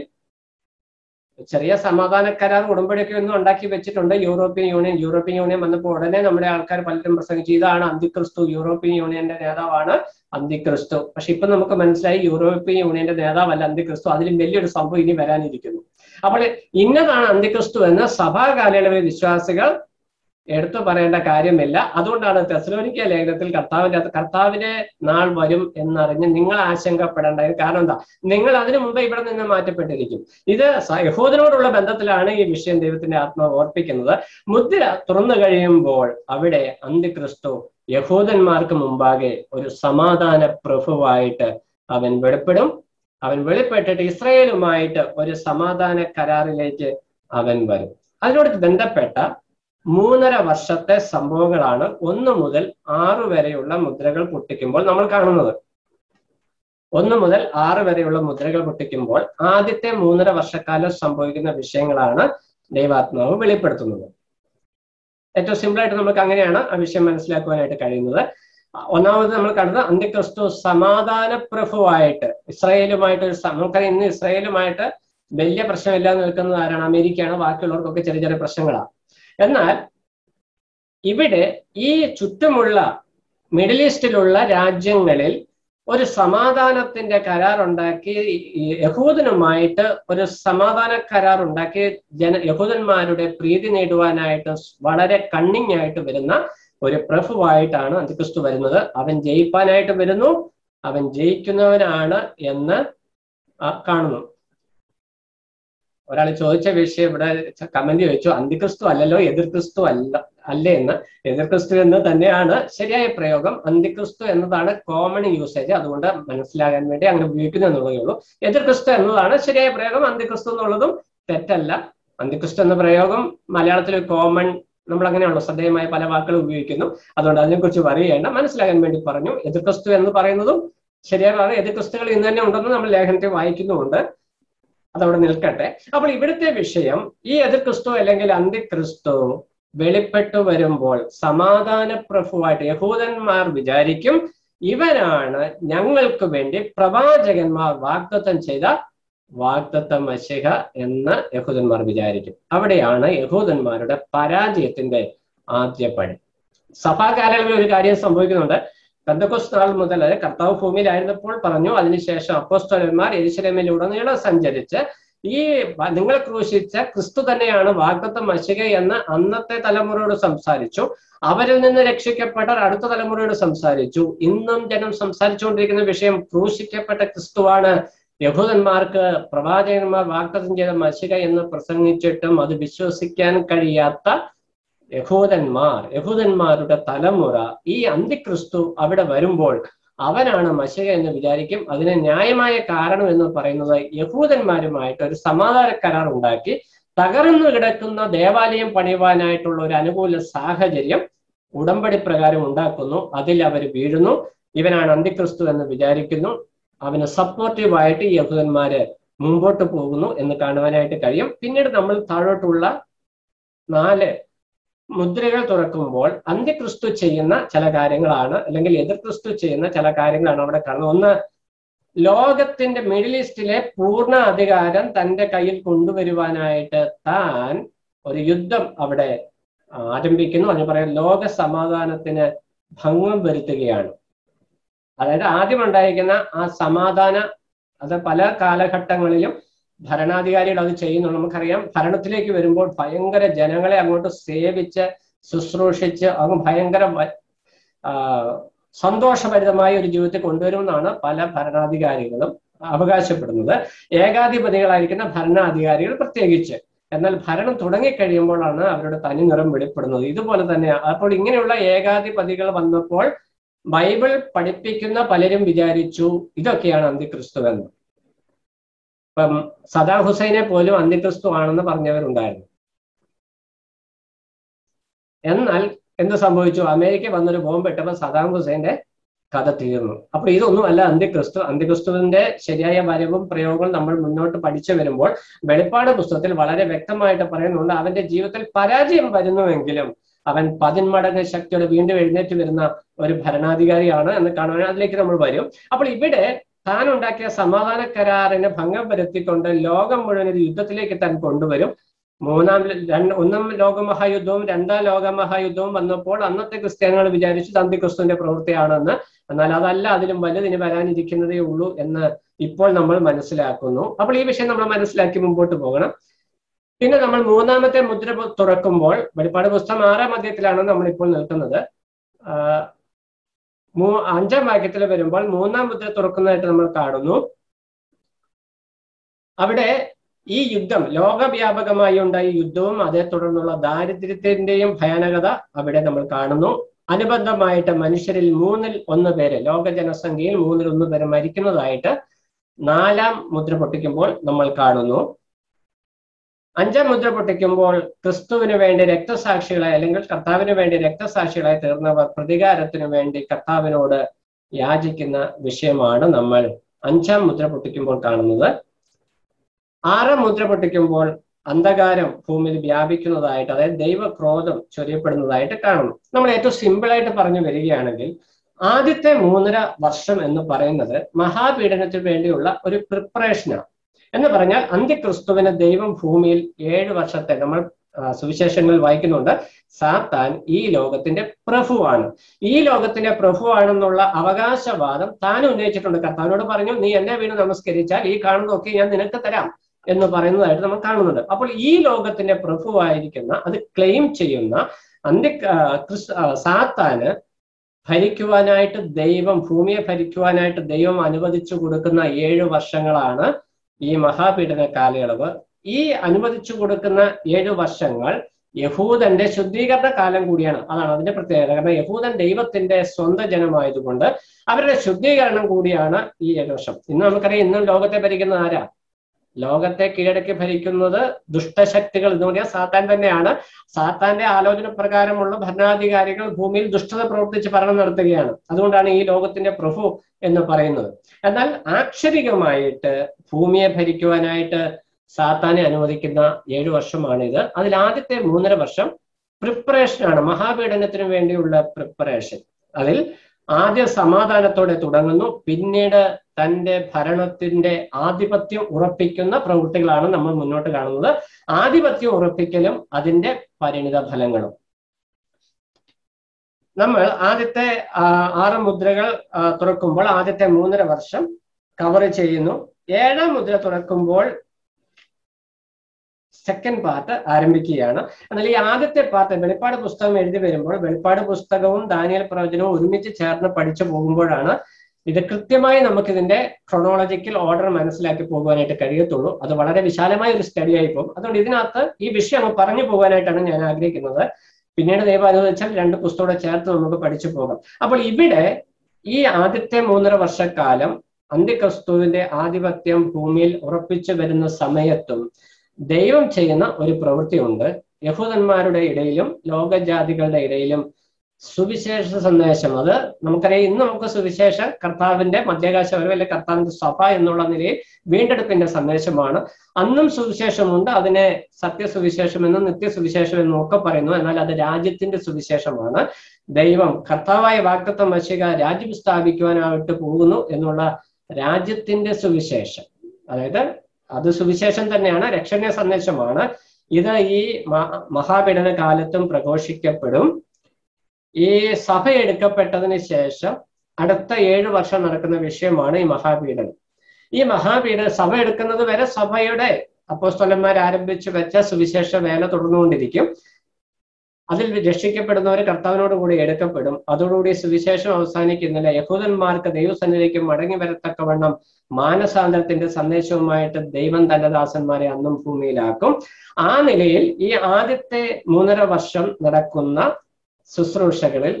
ചെറിയ സമാധാന കരാർ ഉടമ്പടിയൊക്കെ ഒന്നും ഉണ്ടാക്കി വെച്ചിട്ടുണ്ട് യൂറോപ്യൻ യൂണിയൻ യൂറോപ്യൻ യൂണിയൻ വന്നപ്പോൾ ഉടനെ നമ്മുടെ ആൾക്കാർ പലരും പ്രസംഗിച്ചു ഇതാണ് അന്തിക്രിസ്തു യൂറോപ്യൻ യൂണിയന്റെ നേതാവാണ് അന്തിക്രിസ്തു പക്ഷെ ഇപ്പൊ നമുക്ക് മനസ്സിലായി യൂറോപ്യൻ യൂണിയന്റെ നേതാവല്ല അന്തിക്രിസ്തു അതിലും വലിയൊരു സംഭവം ഇനി വരാനിരിക്കുന്നു അപ്പോൾ ഇന്നതാണ് അന്തിക്രിസ്തു എന്ന് സഭാ കാലയളവിലെ വിശ്വാസികൾ എടുത്തു പറയേണ്ട കാര്യമില്ല അതുകൊണ്ടാണ് തെസ്ലോനിക്ക ലേഖനത്തിൽ കർത്താവിന്റെ കർത്താവിന്റെ നാൾ വരും എന്നറിഞ്ഞ് നിങ്ങൾ ആശങ്കപ്പെടേണ്ട കാരണം എന്താ നിങ്ങൾ അതിനു മുമ്പ് ഇവിടെ നിന്ന് മാറ്റപ്പെട്ടിരിക്കും ഇത് യഹൂദനോടുള്ള ബന്ധത്തിലാണ് ഈ വിഷയം ദൈവത്തിന്റെ ആത്മാവ് ഓർപ്പിക്കുന്നത് മുദ്ര തുറന്നു കഴിയുമ്പോൾ അവിടെ അന്തിക്രിസ്തു യഹൂദന്മാർക്ക് മുമ്പാകെ ഒരു സമാധാന പ്രഭുവായിട്ട് അവൻ വെളിപ്പെടും അവൻ വെളിപ്പെട്ടിട്ട് ഇസ്രയേലുമായിട്ട് ഒരു സമാധാന കരാറിലേക്ക് അവൻ വരും അതിനോട് ബന്ധപ്പെട്ട മൂന്നര വർഷത്തെ സംഭവങ്ങളാണ് ഒന്ന് മുതൽ ആറ് വരെയുള്ള മുദ്രകൾ പൊട്ടിക്കുമ്പോൾ നമ്മൾ കാണുന്നത് ഒന്ന് മുതൽ ആറ് വരെയുള്ള മുദ്രകൾ പൊട്ടിക്കുമ്പോൾ ആദ്യത്തെ മൂന്നര വർഷക്കാലം സംഭവിക്കുന്ന വിഷയങ്ങളാണ് ദൈവാത്മാവ് വെളിപ്പെടുത്തുന്നത് ഏറ്റവും സിമ്പിൾ ആയിട്ട് നമുക്ക് അങ്ങനെയാണ് ആ വിഷയം മനസ്സിലാക്കുവാനായിട്ട് കഴിയുന്നത് ഒന്നാമത് നമ്മൾ കണ്ടത് അന്ത്യക്രിസ്തു സമാധാന പ്രഭുവായിട്ട് ഇസ്രായേലുമായിട്ട് ഒരു നമുക്കറിയാം ഇന്ന് ഇസ്രായേലുമായിട്ട് വലിയ പ്രശ്നമില്ലാതെ നിൽക്കുന്നത് ആരാണ് അമേരിക്കയാണ് ബാക്കിയുള്ളവർക്കൊക്കെ ചെറിയ ചെറിയ പ്രശ്നങ്ങളാണ് എന്നാൽ ഇവിടെ ഈ ചുറ്റുമുള്ള മിഡിൽ ഈസ്റ്റിലുള്ള രാജ്യങ്ങളിൽ ഒരു സമാധാനത്തിന്റെ കരാർ ഉണ്ടാക്കി യഹൂദനുമായിട്ട് ഒരു സമാധാന കരാർ ഉണ്ടാക്കി ജന യഹൂദന്മാരുടെ പ്രീതി നേടുവാനായിട്ട് വളരെ കണ്ണിങ് ആയിട്ട് വരുന്ന ഒരു പ്രഭുവായിട്ടാണ് അന്തിക്രിസ്തു വരുന്നത് അവൻ ജയിപ്പാനായിട്ട് വരുന്നു അവൻ ജയിക്കുന്നവനാണ് എന്ന് കാണുന്നു ഒരാൾ ചോദിച്ച വിഷയം ഇവിടെ കമന്റ് ചോദിച്ചു അന്തിക്രിസ്തു അല്ലല്ലോ എതിർ ക്രിസ്തു അല്ല അല്ലേ എന്ന് എതിർ ക്രിസ്തു എന്ന് തന്നെയാണ് ശരിയായ പ്രയോഗം അന്തിക്രിസ്തു എന്നതാണ് കോമൺ യൂസേജ് അതുകൊണ്ട് മനസ്സിലാകാൻ വേണ്ടി അങ്ങനെ ഉപയോഗിക്കുന്നു എന്നുള്ളതേ ഉള്ളൂ എതിർ ക്രിസ്തു എന്നതാണ് ശരിയായ പ്രയോഗം അന്തിക്രിസ്തു എന്നുള്ളതും തെറ്റല്ല അന്തിക്രിസ്തു എന്ന പ്രയോഗം മലയാളത്തിൽ കോമൺ നമ്മൾ അങ്ങനെയുള്ള ശ്രദ്ധേയമായ പല വാക്കുകൾ ഉപയോഗിക്കുന്നു അതുകൊണ്ട് അതിനെക്കുറിച്ച് പറയേണ്ട മനസ്സിലാകാൻ വേണ്ടി പറഞ്ഞു എതിർ ക്രിസ്തു എന്ന് പറയുന്നതും ശരിയായ എതിർ ക്രിസ്തുകൾ ഇന്ന് തന്നെ ഉണ്ടെന്ന് നമ്മൾ ലേഖനത്തിൽ വായിക്കുന്നുമുണ്ട് അതവിടെ നിൽക്കട്ടെ അപ്പോൾ ഇവിടുത്തെ വിഷയം ഈ എതിർ ക്രിസ്തു അല്ലെങ്കിൽ അന്തിക്രിസ്തു വെളിപ്പെട്ടു വരുമ്പോൾ സമാധാന പ്രഭുവായിട്ട് യഹൂദന്മാർ വിചാരിക്കും ഇവനാണ് ഞങ്ങൾക്ക് വേണ്ടി പ്രവാചകന്മാർ വാഗ്ദത്തം ചെയ്ത വാഗ്ദത്ത മഷിഹ എന്ന് യഹൂദന്മാർ വിചാരിക്കും അവിടെയാണ് യഹൂദന്മാരുടെ പരാജയത്തിന്റെ ആദ്യ പടി സഭാ കാലയളവിൽ ഒരു കാര്യം സംഭവിക്കുന്നുണ്ട് പെന്തക്കോസ് നാൾ മുതൽ കർത്താവ് ഭൂമിയിലായിരുന്നപ്പോൾ പറഞ്ഞു അതിനുശേഷം അപ്പോസ്തലന്മാർ എരിശിലമിലുടനീളം സഞ്ചരിച്ച് ഈ നിങ്ങൾ ക്രൂശിച്ച ക്രിസ്തു തന്നെയാണ് വാഗ്ദത്ത മഷിക എന്ന് അന്നത്തെ തലമുറയോട് സംസാരിച്ചു അവരിൽ നിന്ന് രക്ഷിക്കപ്പെട്ട അടുത്ത തലമുറയോട് സംസാരിച്ചു ഇന്നും ജനം സംസാരിച്ചുകൊണ്ടിരിക്കുന്ന വിഷയം ക്രൂശിക്കപ്പെട്ട ക്രിസ്തുവാണ് യഹൂദന്മാർക്ക് പ്രവാചകന്മാർ വാഗ്ദത്തം ചെയ്ത മഷിക എന്ന് പ്രസംഗിച്ചിട്ടും അത് വിശ്വസിക്കാൻ കഴിയാത്ത യഹൂദന്മാർ യഹൂദന്മാരുടെ തലമുറ ഈ അന്തിക്രിസ്തു അവിടെ വരുമ്പോൾ അവനാണ് മഷിക എന്ന് വിചാരിക്കും അതിന് ന്യായമായ കാരണം എന്ന് പറയുന്നത് യഹൂദന്മാരുമായിട്ട് ഒരു സമാധാന കരാർ ഉണ്ടാക്കി തകർന്നു കിടക്കുന്ന ദേവാലയം പണിയുവാനായിട്ടുള്ള ഒരു അനുകൂല സാഹചര്യം ഉടമ്പടി പ്രകാരം ഉണ്ടാക്കുന്നു അതിൽ അവർ വീഴുന്നു ഇവനാണ് അന്തിക്രിസ്തു എന്ന് വിചാരിക്കുന്നു അവന് സപ്പോർട്ടീവായിട്ട് ഈ യഹൂദന്മാര് മുമ്പോട്ട് പോകുന്നു എന്ന് കാണുവാനായിട്ട് കഴിയും പിന്നീട് നമ്മൾ താഴോട്ടുള്ള നാല് മുദ്രകൾ തുറക്കുമ്പോൾ അന്ത്യക്രിസ്തു ചെയ്യുന്ന ചില കാര്യങ്ങളാണ് അല്ലെങ്കിൽ എതിർ ക്രിസ്തു ചെയ്യുന്ന ചില കാര്യങ്ങളാണ് അവിടെ കാണുന്നത് ഒന്ന് ലോകത്തിന്റെ മിഡിൽ ഈസ്റ്റിലെ പൂർണ്ണ അധികാരം തന്റെ കയ്യിൽ കൊണ്ടുവരുവാനായിട്ട് താൻ ഒരു യുദ്ധം അവിടെ ആരംഭിക്കുന്നു അതിന് പറയാം ലോക സമാധാനത്തിന് ഭംഗം വരുത്തുകയാണ് അതായത് ആദ്യം ഉണ്ടായിരിക്കുന്ന ആ സമാധാന അത് പല കാലഘട്ടങ്ങളിലും ഭരണാധികാരികൾ അത് ചെയ്യുന്നു നമുക്കറിയാം ഭരണത്തിലേക്ക് വരുമ്പോൾ ഭയങ്കര ജനങ്ങളെ അങ്ങോട്ട് സേവിച്ച് ശുശ്രൂഷിച്ച് അങ്ങ് ഭയങ്കര സന്തോഷഭരിതമായ ഒരു ജീവിതത്തെ കൊണ്ടുവരുമെന്നാണ് പല ഭരണാധികാരികളും അവകാശപ്പെടുന്നത് ഏകാധിപതികളായിരിക്കുന്ന ഭരണാധികാരികൾ പ്രത്യേകിച്ച് എന്നാൽ ഭരണം തുടങ്ങിക്കഴിയുമ്പോഴാണ് അവരുടെ തനി നിറം വെളിപ്പെടുന്നത് ഇതുപോലെ തന്നെ അപ്പോൾ ഇങ്ങനെയുള്ള ഏകാധിപതികൾ വന്നപ്പോൾ ബൈബിൾ പഠിപ്പിക്കുന്ന പലരും വിചാരിച്ചു ഇതൊക്കെയാണ് അന്തിക്രിസ്തു എന്ന് ഇപ്പം സദാം ഹുസൈനെ പോലും അന്തിക്രിസ്തു ആണെന്ന് പറഞ്ഞവരുണ്ടായിരുന്നു എന്നാൽ എന്ത് സംഭവിച്ചു അമേരിക്ക വന്നൊരു ബോംബ് ഇട്ടപ്പോൾ സദാം ഹുസൈന്റെ കഥ തീർന്നു അപ്പൊ ഇതൊന്നും അല്ല അന്ത്യക്രിസ്തു അന്ത്യക്രിസ്തുവിന്റെ ശരിയായ വരവും പ്രയോഗവും നമ്മൾ മുന്നോട്ട് പഠിച്ചു വരുമ്പോൾ വെളിപ്പാട് പുസ്തകത്തിൽ വളരെ വ്യക്തമായിട്ട് പറയുന്നുണ്ട് അവന്റെ ജീവിതത്തിൽ പരാജയം വരുന്നുവെങ്കിലും അവൻ പതിന്മടങ്ങ് ശക്തിയോടെ വീണ്ടും എഴുന്നേറ്റ് വരുന്ന ഒരു ഭരണാധികാരിയാണ് എന്ന് കാണുവാൻ അതിലേക്ക് നമ്മൾ വരും അപ്പോൾ ഇവിടെ താൻ ഉണ്ടാക്കിയ സമാധാന കരാറിനെ ഭംഗം വരുത്തിക്കൊണ്ട് ലോകം മുഴുവൻ ഒരു യുദ്ധത്തിലേക്ക് താൻ കൊണ്ടുവരും മൂന്നാം രണ്ട് ഒന്നാം ലോകമഹായുദ്ധവും രണ്ടാം ലോകമഹായുദ്ധവും വന്നപ്പോൾ അന്നത്തെ ക്രിസ്ത്യാനികൾ വിചാരിച്ചു തന്തി ക്രിസ്തുവിന്റെ പ്രവൃത്തിയാണെന്ന് എന്നാൽ അതല്ല അതിലും വലുതിന് വരാനിരിക്കുന്നതേ ഉള്ളൂ എന്ന് ഇപ്പോൾ നമ്മൾ മനസ്സിലാക്കുന്നു അപ്പോൾ ഈ വിഷയം നമ്മൾ മനസ്സിലാക്കി മുമ്പോട്ട് പോകണം പിന്നെ നമ്മൾ മൂന്നാമത്തെ മുദ്ര തുറക്കുമ്പോൾ വെളിപ്പാട് പുസ്തകം ആറാം അധ്യായത്തിലാണ് നമ്മൾ ഇപ്പോൾ നിൽക്കുന്നത് മൂ അഞ്ചാം വാക്യത്തിൽ വരുമ്പോൾ മൂന്നാം മുദ്ര തുറക്കുന്നതായിട്ട് നമ്മൾ കാണുന്നു അവിടെ ഈ യുദ്ധം ലോകവ്യാപകമായി ഉണ്ടായ യുദ്ധവും അതേ തുടർന്നുള്ള ദാരിദ്ര്യത്തിന്റെയും ഭയാനകത അവിടെ നമ്മൾ കാണുന്നു അനുബന്ധമായിട്ട് മനുഷ്യരിൽ മൂന്നിൽ ഒന്ന് പേര് ലോക ജനസംഖ്യയിൽ മൂന്നിൽ ഒന്ന് പേര് മരിക്കുന്നതായിട്ട് നാലാം മുദ്ര പൊട്ടിക്കുമ്പോൾ നമ്മൾ കാണുന്നു അഞ്ചാം മുദ്ര പൊട്ടിക്കുമ്പോൾ ക്രിസ്തുവിന് വേണ്ടി രക്തസാക്ഷികളായി അല്ലെങ്കിൽ കർത്താവിന് വേണ്ടി രക്തസാക്ഷികളായി തീർന്നവർ പ്രതികാരത്തിനു വേണ്ടി കർത്താവിനോട് യാചിക്കുന്ന വിഷയമാണ് നമ്മൾ അഞ്ചാം മുദ്ര പൊട്ടിക്കുമ്പോൾ കാണുന്നത് ആറാം മുദ്ര പൊട്ടിക്കുമ്പോൾ അന്ധകാരം ഭൂമിയിൽ വ്യാപിക്കുന്നതായിട്ട് അതായത് ദൈവക്രോധം ചൊരിയപ്പെടുന്നതായിട്ട് കാണുന്നു നമ്മൾ ഏറ്റവും സിമ്പിളായിട്ട് പറഞ്ഞു വരികയാണെങ്കിൽ ആദ്യത്തെ മൂന്നര വർഷം എന്ന് പറയുന്നത് മഹാപീഡനത്തിന് വേണ്ടിയുള്ള ഒരു പ്രിപ്പറേഷനാണ് എന്ന് പറഞ്ഞാൽ അന്ത്യക്രിസ്തുവിന് ദൈവം ഭൂമിയിൽ ഏഴ് വർഷത്തെ നമ്മൾ സുവിശേഷങ്ങളിൽ വായിക്കുന്നുണ്ട് സാത്താൻ ഈ ലോകത്തിന്റെ പ്രഭുവാണ് ഈ ലോകത്തിന്റെ പ്രഭുവാണെന്നുള്ള അവകാശവാദം താൻ ഉന്നയിച്ചിട്ടുണ്ട് കർത്താവിനോട് പറഞ്ഞു നീ എന്നെ വീണ് നമസ്കരിച്ചാൽ ഈ കാണുന്നതൊക്കെ ഞാൻ നിനക്ക് തരാം എന്ന് പറയുന്നതായിട്ട് നമ്മൾ കാണുന്നുണ്ട് അപ്പോൾ ഈ ലോകത്തിന്റെ പ്രഭുവായിരിക്കുന്ന അത് ക്ലെയിം ചെയ്യുന്ന അന്ത്യ സാത്താന് ഭരിക്കുവാനായിട്ട് ദൈവം ഭൂമിയെ ഭരിക്കുവാനായിട്ട് ദൈവം അനുവദിച്ചു കൊടുക്കുന്ന ഏഴ് വർഷങ്ങളാണ് ഈ മഹാപീഡന കാലയളവ് ഈ അനുവദിച്ചു കൊടുക്കുന്ന ഏഴു വർഷങ്ങൾ യഹൂദന്റെ ശുദ്ധീകരണ കാലം കൂടിയാണ് അതാണ് അതിന്റെ പ്രത്യേകത കാരണം യഹൂദൻ ദൈവത്തിന്റെ സ്വന്തം ജനമായതുകൊണ്ട് അവരുടെ ശുദ്ധീകരണം കൂടിയാണ് ഈ ഏഴു വർഷം ഇന്ന് നമുക്കറിയാം ഇന്നും ലോകത്തെ ഭരിക്കുന്ന ആരാ ലോകത്തെ കീഴടക്കി ഭരിക്കുന്നത് ദുഷ്ടശക്തികൾ എന്ന് പറഞ്ഞാൽ സാത്താൻ തന്നെയാണ് സാത്താന്റെ ആലോചന പ്രകാരമുള്ള ഭരണാധികാരികൾ ഭൂമിയിൽ ദുഷ്ടത പ്രവർത്തിച്ച് ഭരണം നടത്തുകയാണ് അതുകൊണ്ടാണ് ഈ ലോകത്തിന്റെ പ്രഭു എന്ന് പറയുന്നത് എന്നാൽ ആക്ഷരികമായിട്ട് ഭൂമിയെ ഭരിക്കുവാനായിട്ട് സാത്താനെ അനുവദിക്കുന്ന ഏഴു വർഷമാണിത് അതിൽ ആദ്യത്തെ മൂന്നര വർഷം പ്രിപ്പറേഷനാണ് മഹാപീഡനത്തിന് വേണ്ടിയുള്ള പ്രിപ്പറേഷൻ അതിൽ ആദ്യം സമാധാനത്തോടെ തുടങ്ങുന്നു പിന്നീട് തന്റെ ഭരണത്തിന്റെ ആധിപത്യം ഉറപ്പിക്കുന്ന പ്രവൃത്തികളാണ് നമ്മൾ മുന്നോട്ട് കാണുന്നത് ആധിപത്യം ഉറപ്പിക്കലും അതിന്റെ പരിണിത ഫലങ്ങളും നമ്മൾ ആദ്യത്തെ ആറ് മുദ്രകൾ തുറക്കുമ്പോൾ ആദ്യത്തെ മൂന്നര വർഷം കവർ ചെയ്യുന്നു ഏഴാം മുദ്ര തുറക്കുമ്പോൾ സെക്കൻഡ് പാർട്ട് ആരംഭിക്കുകയാണ് എന്നാൽ ഈ ആദ്യത്തെ പാർട്ട് വെളിപ്പാട് പുസ്തകം എഴുതി വരുമ്പോൾ വെളിപ്പാട് പുസ്തകവും ദാനിയൽ പ്രവചനവും ഒരുമിച്ച് ചേർന്ന് പഠിച്ചു പോകുമ്പോഴാണ് ഇത് കൃത്യമായി നമുക്ക് ഇതിന്റെ ക്രൊണോളജിക്കൽ ഓർഡർ മനസ്സിലാക്കി പോകുവാനായിട്ട് കഴിയത്തുള്ളൂ അത് വളരെ വിശാലമായ ഒരു സ്റ്റഡി ആയി പോകും അതുകൊണ്ട് ഇതിനകത്ത് ഈ വിഷയം അങ്ങ് പറഞ്ഞു പോകാനായിട്ടാണ് ഞാൻ ആഗ്രഹിക്കുന്നത് പിന്നീട് ദൈവം അനുവദിച്ചാൽ രണ്ട് പുസ്തകം ചേർത്ത് നമുക്ക് പഠിച്ചു പോകാം അപ്പോൾ ഇവിടെ ഈ ആദ്യത്തെ മൂന്നര വർഷക്കാലം അന്ത്യക്രിസ്തുവിന്റെ ആധിപത്യം ഭൂമിയിൽ ഉറപ്പിച്ചു വരുന്ന സമയത്തും ദൈവം ചെയ്യുന്ന ഒരു പ്രവൃത്തിയുണ്ട് യഹൂദന്മാരുടെ ഇടയിലും ലോകജാതികളുടെ ഇടയിലും സുവിശേഷ സന്ദേശം അത് നമുക്കറിയാം ഇന്ന് നമുക്ക് സുവിശേഷ കർത്താവിന്റെ മധ്യാകാശ വരവല്ലേ കർത്താവിന്റെ സഭ എന്നുള്ള നിലയിൽ വീണ്ടെടുപ്പിന്റെ സന്ദേശമാണ് അന്നും സുവിശേഷമുണ്ട് അതിനെ സത്യസുവിശേഷം എന്നും നിത്യസുവിശേഷം എന്നും ഒക്കെ പറയുന്നു എന്നാൽ അത് രാജ്യത്തിന്റെ സുവിശേഷമാണ് ദൈവം കർത്താവായ വാക്തത്വം വശിക രാജ്യം സ്ഥാപിക്കുവാനായിട്ട് പോകുന്നു എന്നുള്ള രാജ്യത്തിന്റെ സുവിശേഷം അതായത് അത് സുവിശേഷം തന്നെയാണ് രക്ഷണീയ സന്ദേശമാണ് ഇത് ഈ മഹാപീഡന കാലത്തും പ്രഘോഷിക്കപ്പെടും ഈ സഭ എടുക്കപ്പെട്ടതിന് ശേഷം അടുത്ത ഏഴു വർഷം നടക്കുന്ന വിഷയമാണ് ഈ മഹാപീഡനം ഈ മഹാപീഡന സഭ എടുക്കുന്നത് വരെ സഭയുടെ അപ്പോസ്തലന്മാർ ആരംഭിച്ചു വെച്ച സുവിശേഷ വേല തുടർന്നുകൊണ്ടിരിക്കും അതിൽ രക്ഷിക്കപ്പെടുന്നവർ കർത്താവിനോട് കൂടി എടുക്കപ്പെടും അതോടുകൂടി സുവിശേഷം അവസാനിക്കുന്നില്ല യഹൂദന്മാർക്ക് ദൈവസന്നിധിക്ക് മടങ്ങി വരത്തക്കവണ്ണം മാനസാന്തരത്തിന്റെ സന്ദേശവുമായിട്ട് ദൈവം തന്റെ ദാസന്മാരെ അന്നും ഭൂമിയിലാക്കും ആ നിലയിൽ ഈ ആദ്യത്തെ മൂന്നര വർഷം നടക്കുന്ന ശുശ്രൂഷകളിൽ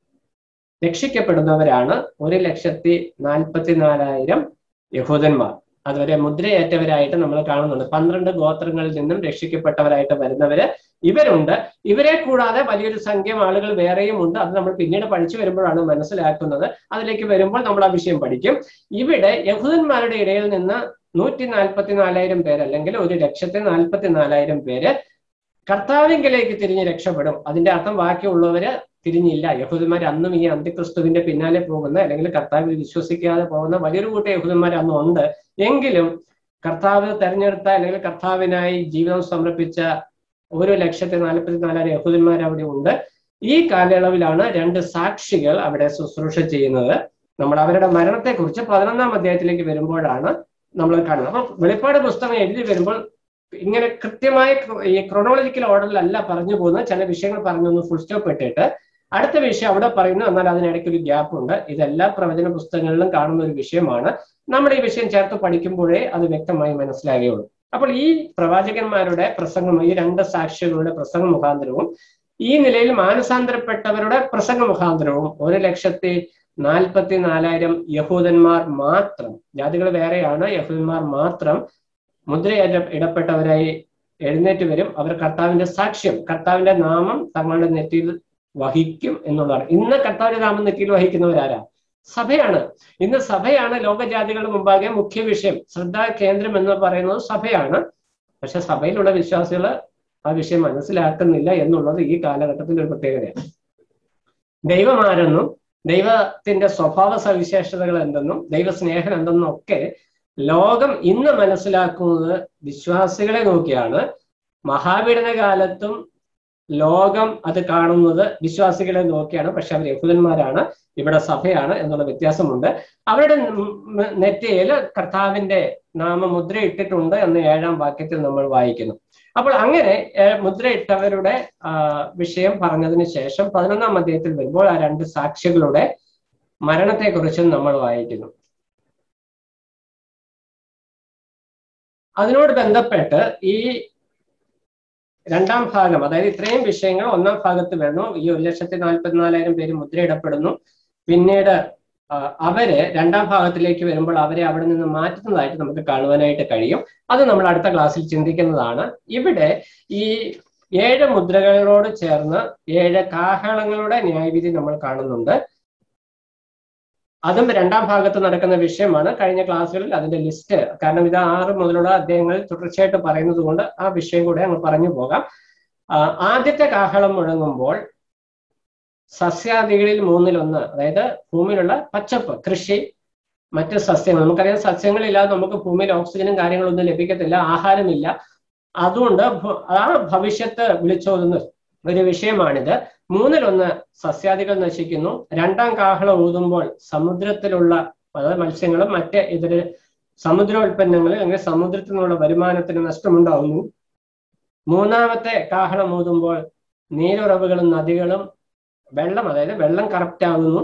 രക്ഷിക്കപ്പെടുന്നവരാണ് ഒരു ലക്ഷത്തി നാൽപ്പത്തിനാലായിരം യഹൂദന്മാർ അതുവരെ മുദ്രയേറ്റവരായിട്ട് നമ്മൾ കാണുന്നുണ്ട് പന്ത്രണ്ട് ഗോത്രങ്ങളിൽ നിന്നും രക്ഷിക്കപ്പെട്ടവരായിട്ട് വരുന്നവര് ഇവരുണ്ട് ഇവരെ കൂടാതെ വലിയൊരു സംഖ്യ ആളുകൾ വേറെയും ഉണ്ട് അത് നമ്മൾ പിന്നീട് പഠിച്ചു വരുമ്പോഴാണ് മനസ്സിലാക്കുന്നത് അതിലേക്ക് വരുമ്പോൾ നമ്മൾ ആ വിഷയം പഠിക്കും ഇവിടെ യഹൂദന്മാരുടെ ഇടയിൽ നിന്ന് നൂറ്റി നാൽപ്പത്തിനാലായിരം പേര് അല്ലെങ്കിൽ ഒരു ലക്ഷത്തി നാൽപ്പത്തിനാലായിരം പേര് കർത്താവിങ്കിലേക്ക് തിരിഞ്ഞ് രക്ഷപ്പെടും അതിന്റെ അർത്ഥം ബാക്കിയുള്ളവര് തിരിഞ്ഞില്ല യഹൂദന്മാർ അന്നും ഈ അന്ത്യക്രിസ്തുവിന്റെ പിന്നാലെ പോകുന്ന അല്ലെങ്കിൽ കർത്താവിൽ വിശ്വസിക്കാതെ പോകുന്ന വലിയൊരു കൂട്ടം യഹൂദന്മാർ അന്നും ഉണ്ട് എങ്കിലും കർത്താവ് തെരഞ്ഞെടുത്ത അല്ലെങ്കിൽ കർത്താവിനായി ജീവിതം സമർപ്പിച്ച ഒരു ലക്ഷത്തി നാൽപ്പത്തി നാലായിരം യഹൂദന്മാർ അവിടെ ഉണ്ട് ഈ കാലയളവിലാണ് രണ്ട് സാക്ഷികൾ അവിടെ ശുശ്രൂഷ ചെയ്യുന്നത് നമ്മൾ അവരുടെ മരണത്തെക്കുറിച്ച് പതിനൊന്നാം അധ്യായത്തിലേക്ക് വരുമ്പോഴാണ് നമ്മൾ കാണുന്നത് അപ്പൊ വെളിപ്പാട് പുസ്തകം എഴുതി വരുമ്പോൾ ഇങ്ങനെ കൃത്യമായ ഈ ക്രൊണോളജിക്കൽ ഓർഡറിലല്ല പറഞ്ഞു പോകുന്നത് ചില വിഷയങ്ങൾ പറഞ്ഞൊന്ന് ഫുൾ സ്റ്റോപ്പ് ഇട്ടിട്ട് അടുത്ത വിഷയം അവിടെ പറയുന്നു എന്നാൽ അതിനിടയ്ക്ക് ഒരു ഗ്യാപ്പ് ഉണ്ട് ഇതെല്ലാ പ്രവചന പുസ്തകങ്ങളിലും കാണുന്ന ഒരു വിഷയമാണ് നമ്മൾ ഈ വിഷയം ചേർത്ത് പഠിക്കുമ്പോഴേ അത് വ്യക്തമായി മനസ്സിലാകുകയുള്ളൂ അപ്പോൾ ഈ പ്രവാചകന്മാരുടെ പ്രസംഗം ഈ രണ്ട് സാക്ഷികളുടെ പ്രസംഗ മുഖാന്തരവും ഈ നിലയിൽ മാനസാന്തരപ്പെട്ടവരുടെ പ്രസംഗ മുഖാന്തരവും ഒരു ലക്ഷത്തി നാൽപ്പത്തി നാലായിരം യഹൂദന്മാർ മാത്രം ജാതികൾ വേറെയാണ് യഹൂദന്മാർ മാത്രം മുദ്ര ഇടപ്പെട്ടവരായി എഴുന്നേറ്റ് വരും അവർ കർത്താവിന്റെ സാക്ഷ്യം കർത്താവിന്റെ നാമം തങ്ങളുടെ നെറ്റിയിൽ വഹിക്കും എന്നുള്ളതാണ് ഇന്ന് കർത്താവിന്റെ നാമം നെറ്റിയിൽ വഹിക്കുന്നവരാരാ സഭയാണ് ഇന്ന് സഭയാണ് ലോകജാതികളുടെ മുമ്പാകെ മുഖ്യ വിഷയം ശ്രദ്ധാ കേന്ദ്രം എന്ന് പറയുന്നത് സഭയാണ് പക്ഷെ സഭയിലുള്ള വിശ്വാസികൾ ആ വിഷയം മനസ്സിലാക്കുന്നില്ല എന്നുള്ളത് ഈ കാലഘട്ടത്തിന്റെ ഒരു പ്രത്യേകതയാണ് ദൈവം ആരെന്നും ദൈവത്തിന്റെ സ്വഭാവ സവിശേഷതകൾ എന്തെന്നും ദൈവസ്നേഹം എന്തെന്നും ഒക്കെ ലോകം ഇന്ന് മനസ്സിലാക്കുന്നത് വിശ്വാസികളെ നോക്കിയാണ് മഹാപീഡന കാലത്തും ലോകം അത് കാണുന്നത് വിശ്വാസികളെ നോക്കിയാണ് പക്ഷെ അവർ യഹൂദന്മാരാണ് ഇവിടെ സഭയാണ് എന്നുള്ള വ്യത്യാസമുണ്ട് അവരുടെ നെറ്റയിൽ കർത്താവിന്റെ നാമമുദ്ര ഇട്ടിട്ടുണ്ട് എന്ന് ഏഴാം വാക്യത്തിൽ നമ്മൾ വായിക്കുന്നു അപ്പോൾ അങ്ങനെ മുദ്രയിട്ടവരുടെ വിഷയം പറഞ്ഞതിന് ശേഷം പതിനൊന്നാം അധ്യായത്തിൽ വരുമ്പോൾ ആ രണ്ട് സാക്ഷികളുടെ മരണത്തെക്കുറിച്ചും നമ്മൾ വായിക്കുന്നു അതിനോട് ബന്ധപ്പെട്ട് ഈ രണ്ടാം ഭാഗം അതായത് ഇത്രയും വിഷയങ്ങൾ ഒന്നാം ഭാഗത്ത് വരുന്നു ഈ ഒരു ലക്ഷത്തി നാൽപ്പത്തിനാലായിരം പേര് മുദ്രയിടപ്പെടുന്നു പിന്നീട് ആ, അവര് രണ്ടാം ഭാഗത്തിലേക്ക് വരുമ്പോൾ അവരെ അവിടെ നിന്ന് മാറ്റുന്നതായിട്ട് നമുക്ക് കാണുവാനായിട്ട് കഴിയും അത് നമ്മൾ അടുത്ത ക്ലാസ്സിൽ ചിന്തിക്കുന്നതാണ് ഇവിടെ ഈ ഏഴ് മുദ്രകളോട് ചേർന്ന് ഏഴ് കാഹളങ്ങളുടെ ന്യായവിധി നമ്മൾ കാണുന്നുണ്ട് അതും രണ്ടാം ഭാഗത്ത് നടക്കുന്ന വിഷയമാണ് കഴിഞ്ഞ ക്ലാസ്സുകളിൽ അതിന്റെ ലിസ്റ്റ് കാരണം ഇത് ആറ് മുതലുള്ള അധ്യായങ്ങളിൽ തുടർച്ചയായിട്ട് പറയുന്നത് കൊണ്ട് ആ വിഷയം കൂടെ അങ്ങ് പറഞ്ഞു പോകാം ആ, ആദ്യത്തെ കാഹളം മുഴങ്ങുമ്പോൾ സസ്യാദികളിൽ മൂന്നിലൊന്ന് അതായത് ഭൂമിയിലുള്ള പച്ചപ്പ് കൃഷി മറ്റ് സസ്യങ്ങൾ നമുക്കറിയാം സസ്യങ്ങളില്ലാതെ നമുക്ക് ഭൂമിയിൽ ഓക്സിജനും കാര്യങ്ങളൊന്നും ലഭിക്കത്തില്ല ആഹാരമില്ല അതുകൊണ്ട് ഭ- ആ ഭവിഷ്യത്ത് വിളിച്ചോതുന്ന ഒരു വിഷയമാണിത് മൂന്നിലൊന്ന് സസ്യാദികൾ നശിക്കുന്നു രണ്ടാം കാഹളം ഊതുമ്പോൾ സമുദ്രത്തിലുള്ള അതായത് മത്സ്യങ്ങളും മറ്റ് ഇതര സമുദ്രോൽപ്പന്നങ്ങൾ അല്ലെങ്കിൽ സമുദ്രത്തിൽ നിന്നുള്ള വരുമാനത്തിന് നഷ്ടമുണ്ടാവുന്നു മൂന്നാമത്തെ കാഹളം ഊതുമ്പോൾ നീരുറവുകളും നദികളും വെള്ളം അതായത് വെള്ളം കറക്റ്റ് ആകുന്നു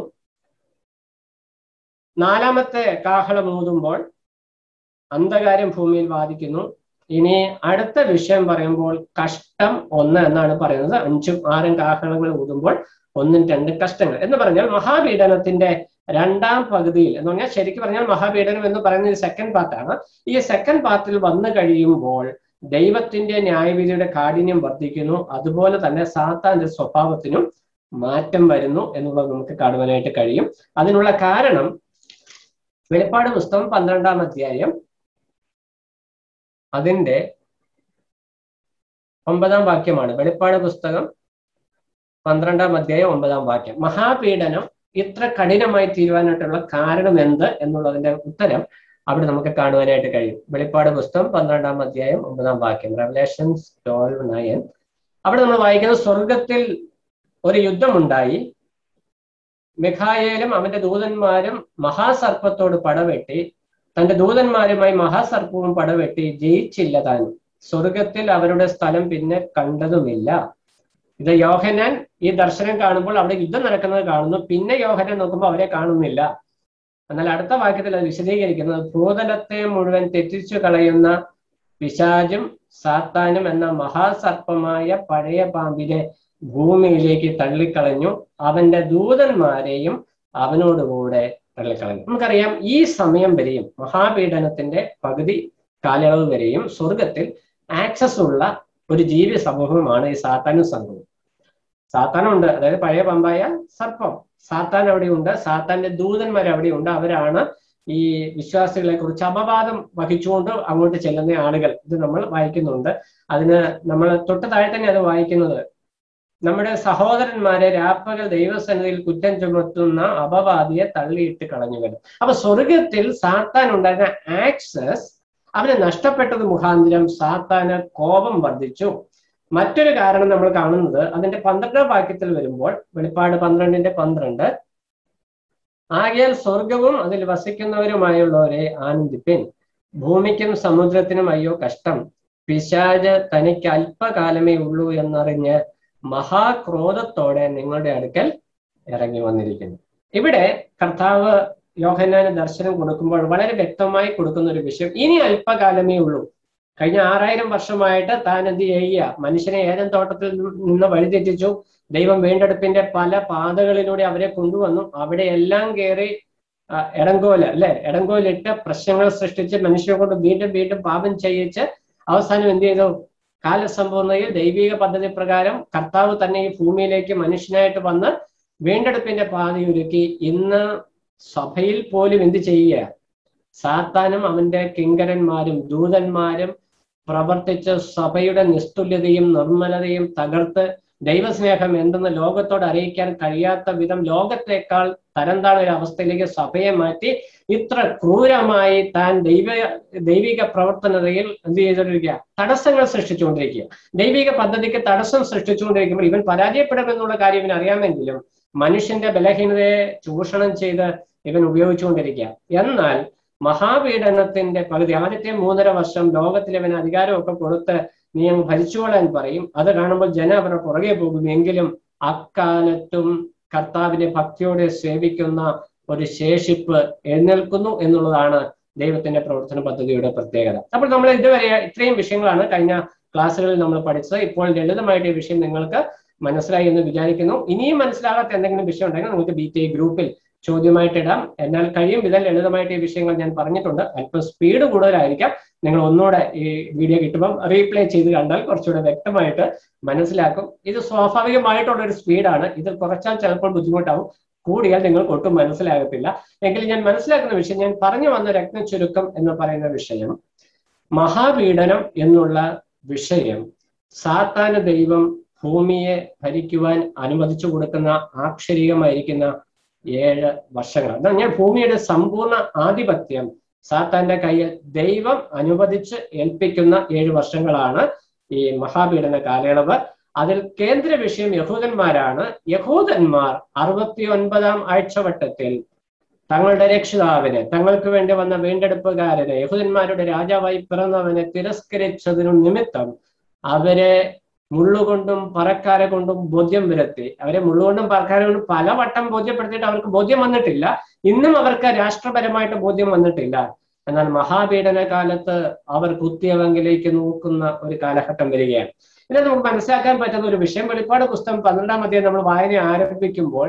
നാലാമത്തെ കാഹളം ഊതുമ്പോൾ അന്ധകാരം ഭൂമിയിൽ ബാധിക്കുന്നു ഇനി അടുത്ത വിഷയം പറയുമ്പോൾ കഷ്ടം ഒന്ന് എന്നാണ് പറയുന്നത് അഞ്ചും ആറും കാഹളങ്ങൾ ഊതുമ്പോൾ ഒന്നും രണ്ടും കഷ്ടങ്ങൾ എന്ന് പറഞ്ഞാൽ മഹാപീഡനത്തിന്റെ രണ്ടാം പകുതിയിൽ എന്ന് പറഞ്ഞാൽ ശരിക്കും പറഞ്ഞാൽ മഹാപീഡനം എന്ന് പറയുന്നത് സെക്കൻഡ് പാർട്ടാണ് ഈ സെക്കൻഡ് പാർട്ടിൽ വന്നു കഴിയുമ്പോൾ ദൈവത്തിന്റെ ന്യായവിധിയുടെ കാഠിന്യം വർദ്ധിക്കുന്നു അതുപോലെ തന്നെ സാത്താന്റെ സ്വഭാവത്തിനും മാറ്റം വരുന്നു എന്നുള്ളത് നമുക്ക് കാണുവാനായിട്ട് കഴിയും അതിനുള്ള കാരണം വെളിപ്പാട് പുസ്തകം പന്ത്രണ്ടാം അധ്യായം അതിന്റെ ഒമ്പതാം വാക്യമാണ് വെളിപ്പാട് പുസ്തകം പന്ത്രണ്ടാം അധ്യായം ഒമ്പതാം വാക്യം മഹാപീഡനം ഇത്ര കഠിനമായി തീരുവാനായിട്ടുള്ള കാരണം എന്ത് എന്നുള്ളതിന്റെ ഉത്തരം അവിടെ നമുക്ക് കാണുവാനായിട്ട് കഴിയും വെളിപ്പാട് പുസ്തകം പന്ത്രണ്ടാം അധ്യായം ഒമ്പതാം വാക്യം റെവലേഷൻസ് ട്വൽവ് നയൻ അവിടെ നമ്മൾ വായിക്കുന്നത് സ്വർഗത്തിൽ ഒരു യുദ്ധമുണ്ടായി മിഖായേലും അവന്റെ ദൂതന്മാരും മഹാസർപ്പത്തോട് പടവെട്ടി തന്റെ ദൂതന്മാരുമായി മഹാസർപ്പവും പടവെട്ടി ജയിച്ചില്ല താനും സ്വർഗത്തിൽ അവരുടെ സ്ഥലം പിന്നെ കണ്ടതുമില്ല ഇത് യോഹനാൻ ഈ ദർശനം കാണുമ്പോൾ അവിടെ യുദ്ധം നടക്കുന്നത് കാണുന്നു പിന്നെ യോഹനാൻ നോക്കുമ്പോൾ അവരെ കാണുന്നില്ല എന്നാൽ അടുത്ത വാക്യത്തിൽ അത് വിശദീകരിക്കുന്നത് ഭൂതലത്തെ മുഴുവൻ തെറ്റിച്ചു കളയുന്ന പിശാചും സാത്താനും എന്ന മഹാസർപ്പമായ പഴയ പാമ്പിനെ ഭൂമിയിലേക്ക് തള്ളിക്കളഞ്ഞു അവന്റെ ദൂതന്മാരെയും അവനോടുകൂടെ തള്ളിക്കളഞ്ഞു നമുക്കറിയാം ഈ സമയം വരെയും മഹാപീഡനത്തിന്റെ പകുതി കാലയളവ് വരെയും സ്വർഗത്തിൽ ആക്സസ് ഉള്ള ഒരു ജീവി സമൂഹമാണ് ഈ സാത്താനും സംഘവും സാത്താനുണ്ട് അതായത് പഴയ പമ്പായ സർപ്പം സാത്താൻ അവിടെയുണ്ട് സാത്താന്റെ ദൂതന്മാർ അവിടെയുണ്ട് അവരാണ് ഈ വിശ്വാസികളെ കുറിച്ച് അപവാദം വഹിച്ചുകൊണ്ട് അങ്ങോട്ട് ചെല്ലുന്ന ആളുകൾ ഇത് നമ്മൾ വായിക്കുന്നുണ്ട് അതിന് നമ്മൾ തൊട്ട് താഴെ തന്നെ അത് വായിക്കുന്നത് നമ്മുടെ സഹോദരന്മാരെ രാപ്പകൽ ദൈവസന്നിധിയിൽ കുറ്റം ചുമത്തുന്ന അപവാദിയെ തള്ളിയിട്ട് കളഞ്ഞു വരും അപ്പൊ സ്വർഗത്തിൽ സാത്താൻ ഉണ്ടായിരുന്ന ആക്സസ് അവന് നഷ്ടപ്പെട്ടത് മുഖാന്തരം സാത്താന് കോപം വർദ്ധിച്ചു മറ്റൊരു കാരണം നമ്മൾ കാണുന്നത് അതിന്റെ പന്ത്രണ്ടാം വാക്യത്തിൽ വരുമ്പോൾ വെളിപ്പാട് പന്ത്രണ്ടിന്റെ പന്ത്രണ്ട് ആകയാൽ സ്വർഗവും അതിൽ വസിക്കുന്നവരുമായുള്ളവരെ ആനന്ദിപ്പിൻ ഭൂമിക്കും സമുദ്രത്തിനും അയ്യോ കഷ്ടം പിശാജ് തനിക്ക് അല്പകാലമേ ഉള്ളൂ എന്നറിഞ്ഞ് മഹാക്രോധത്തോടെ നിങ്ങളുടെ അടുക്കൽ ഇറങ്ങി വന്നിരിക്കുന്നു ഇവിടെ കർത്താവ് യോഹന്നാന് ദർശനം കൊടുക്കുമ്പോൾ വളരെ വ്യക്തമായി കൊടുക്കുന്ന ഒരു വിഷയം ഇനി അല്പകാലമേ ഉള്ളൂ കഴിഞ്ഞ ആറായിരം വർഷമായിട്ട് താൻ എന്ത് ചെയ്യുക മനുഷ്യനെ ഏതൻ തോട്ടത്തിൽ നിന്ന് വഴിതെറ്റിച്ചു ദൈവം വീണ്ടെടുപ്പിന്റെ പല പാതകളിലൂടെ അവരെ കൊണ്ടുവന്നു അവിടെ എല്ലാം കയറി എടങ്കോല് അല്ലെ എടങ്കോലിട്ട് പ്രശ്നങ്ങൾ സൃഷ്ടിച്ച് മനുഷ്യരെ കൊണ്ട് വീണ്ടും വീണ്ടും പാപം ചെയ്യിച്ച് അവസാനം എന്ത് ചെയ്തു കാലസമ്പൂർണ്ണയിൽ ദൈവിക പദ്ധതി പ്രകാരം കർത്താവ് തന്നെ ഈ ഭൂമിയിലേക്ക് മനുഷ്യനായിട്ട് വന്ന് വീണ്ടെടുപ്പിന്റെ പാതയൊരുക്കി ഇന്ന് സഭയിൽ പോലും എന്ത് ചെയ്യുക സാത്താനും അവന്റെ കിങ്കരന്മാരും ദൂതന്മാരും പ്രവർത്തിച്ച് സഭയുടെ നിസ്തുല്യതയും നിർമ്മലതയും തകർത്ത് ദൈവസ്നേഹം എന്തെന്ന് ലോകത്തോട് അറിയിക്കാൻ കഴിയാത്ത വിധം ലോകത്തെക്കാൾ തരംതാണ ഒരു അവസ്ഥയിലേക്ക് സഭയെ മാറ്റി ഇത്ര ക്രൂരമായി താൻ ദൈവ ദൈവിക പ്രവർത്തനതയിൽ എന്ത് ചെയ്തുകൊണ്ടിരിക്കുക തടസ്സങ്ങൾ സൃഷ്ടിച്ചുകൊണ്ടിരിക്കുക ദൈവിക പദ്ധതിക്ക് തടസ്സം സൃഷ്ടിച്ചുകൊണ്ടിരിക്കുമ്പോൾ ഇവൻ പരാജയപ്പെടുമെന്നുള്ള കാര്യം ഇവൻ അറിയാമെങ്കിലും മനുഷ്യന്റെ ബലഹീനതയെ ചൂഷണം ചെയ്ത് ഇവൻ ഉപയോഗിച്ചുകൊണ്ടിരിക്കുക എന്നാൽ മഹാപീഡനത്തിന്റെ പകുതി ആദ്യത്തെ മൂന്നര വർഷം ലോകത്തിൽ ഇവൻ അധികാരമൊക്കെ കൊടുത്ത് നീ അങ്ങ് ഭരിച്ചുകൊള്ളാൻ പറയും അത് കാണുമ്പോൾ ജനം അവരുടെ പുറകെ പോകും എങ്കിലും അക്കാലത്തും കർത്താവിനെ ഭക്തിയോടെ സേവിക്കുന്ന ഒരു ശേഷിപ്പ് എഴുന്നേൽക്കുന്നു എന്നുള്ളതാണ് ദൈവത്തിന്റെ പ്രവർത്തന പദ്ധതിയുടെ പ്രത്യേകത അപ്പോൾ നമ്മൾ ഇതുവരെ ഇത്രയും വിഷയങ്ങളാണ് കഴിഞ്ഞ ക്ലാസ്സുകളിൽ നമ്മൾ പഠിച്ചത് ഇപ്പോൾ ലളിതമായിട്ട് ഈ വിഷയം നിങ്ങൾക്ക് മനസ്സിലായി എന്ന് വിചാരിക്കുന്നു ഇനിയും മനസ്സിലാകാത്ത എന്തെങ്കിലും വിഷയം ഉണ്ടെങ്കിൽ നിങ്ങൾക്ക് ബി ടി ഐ ഗ്രൂപ്പിൽ ചോദ്യമായിട്ട് ഇടാം എന്നാൽ കഴിയും വിധം ലളിതമായിട്ട് ഈ വിഷയങ്ങൾ ഞാൻ പറഞ്ഞിട്ടുണ്ട് അല്പം സ്പീഡ് കൂടുതലായിരിക്കാം നിങ്ങൾ ഒന്നുകൂടെ ഈ വീഡിയോ കിട്ടുമ്പം റീപ്ലേ ചെയ്ത് കണ്ടാൽ കുറച്ചുകൂടെ വ്യക്തമായിട്ട് മനസ്സിലാക്കും ഇത് സ്വാഭാവികമായിട്ടുള്ള ഒരു സ്പീഡാണ് ഇത് കുറച്ചാൽ ചിലപ്പോൾ ബുദ്ധിമുട്ടാവും കൂടിയാൽ നിങ്ങൾക്ക് ഒട്ടും മനസ്സിലാകത്തില്ല എങ്കിലും ഞാൻ മനസ്സിലാക്കുന്ന വിഷയം ഞാൻ പറഞ്ഞു വന്ന രത്ന ചുരുക്കം എന്ന് പറയുന്ന വിഷയം മഹാപീഡനം എന്നുള്ള വിഷയം സാത്താന ദൈവം ഭൂമിയെ ഭരിക്കുവാൻ അനുവദിച്ചു കൊടുക്കുന്ന ആക്ഷരികമായിരിക്കുന്ന ഏഴ് വർഷങ്ങൾ എന്നാൽ ഞാൻ ഭൂമിയുടെ സമ്പൂർണ്ണ ആധിപത്യം സാത്താന്റെ കയ്യിൽ ദൈവം അനുവദിച്ച് ഏൽപ്പിക്കുന്ന ഏഴ് വർഷങ്ങളാണ് ഈ മഹാപീഡന കാലയളവ് അതിൽ കേന്ദ്ര വിഷയം യഹൂദന്മാരാണ് യഹൂദന്മാർ അറുപത്തി ഒൻപതാം ആഴ്ചവട്ടത്തിൽ തങ്ങളുടെ രക്ഷിതാവിനെ തങ്ങൾക്ക് വേണ്ടി വന്ന വീണ്ടെടുപ്പുകാരനെ യഹൂദന്മാരുടെ രാജാവായി പിറന്നവനെ തിരസ്കരിച്ചതിനു നിമിത്തം അവരെ മുള്ളുകൊണ്ടും പറക്കാരെ കൊണ്ടും ബോധ്യം വരുത്തി അവരെ മുള്ളുകൊണ്ടും പറക്കാരെ കൊണ്ടും പലവട്ടം ബോധ്യപ്പെടുത്തിയിട്ട് അവർക്ക് ബോധ്യം വന്നിട്ടില്ല ഇന്നും അവർക്ക് രാഷ്ട്രപരമായിട്ട് ബോധ്യം വന്നിട്ടില്ല എന്നാൽ മഹാപീഡന കാലത്ത് അവർ കുത്തിയവങ്കിലേക്ക് നോക്കുന്ന ഒരു കാലഘട്ടം വരികയാണ് ഇത് നമുക്ക് മനസ്സിലാക്കാൻ പറ്റുന്ന ഒരു വിഷയം വെളിപ്പാട് പുസ്തകം പന്ത്രണ്ടാം അധ്യായം നമ്മൾ വായന ആരംഭിക്കുമ്പോൾ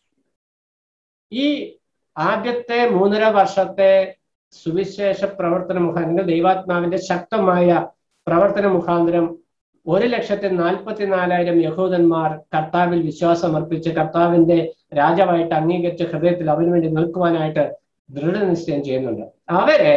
ഈ ആദ്യത്തെ മൂന്നര വർഷത്തെ സുവിശേഷ പ്രവർത്തന മുഖാന്തരം ദൈവാത്മാവിന്റെ ശക്തമായ പ്രവർത്തന മുഖാന്തരം ഒരു ലക്ഷത്തി നാൽപ്പത്തി നാലായിരം യഹൂദന്മാർ കർത്താവിൽ വിശ്വാസം അർപ്പിച്ച് കർത്താവിന്റെ രാജാവായിട്ട് അംഗീകരിച്ച ഹൃദയത്തിൽ അവന് വേണ്ടി നിൽക്കുവാനായിട്ട് ദൃഢനിശ്ചയം ചെയ്യുന്നുണ്ട് അവരെ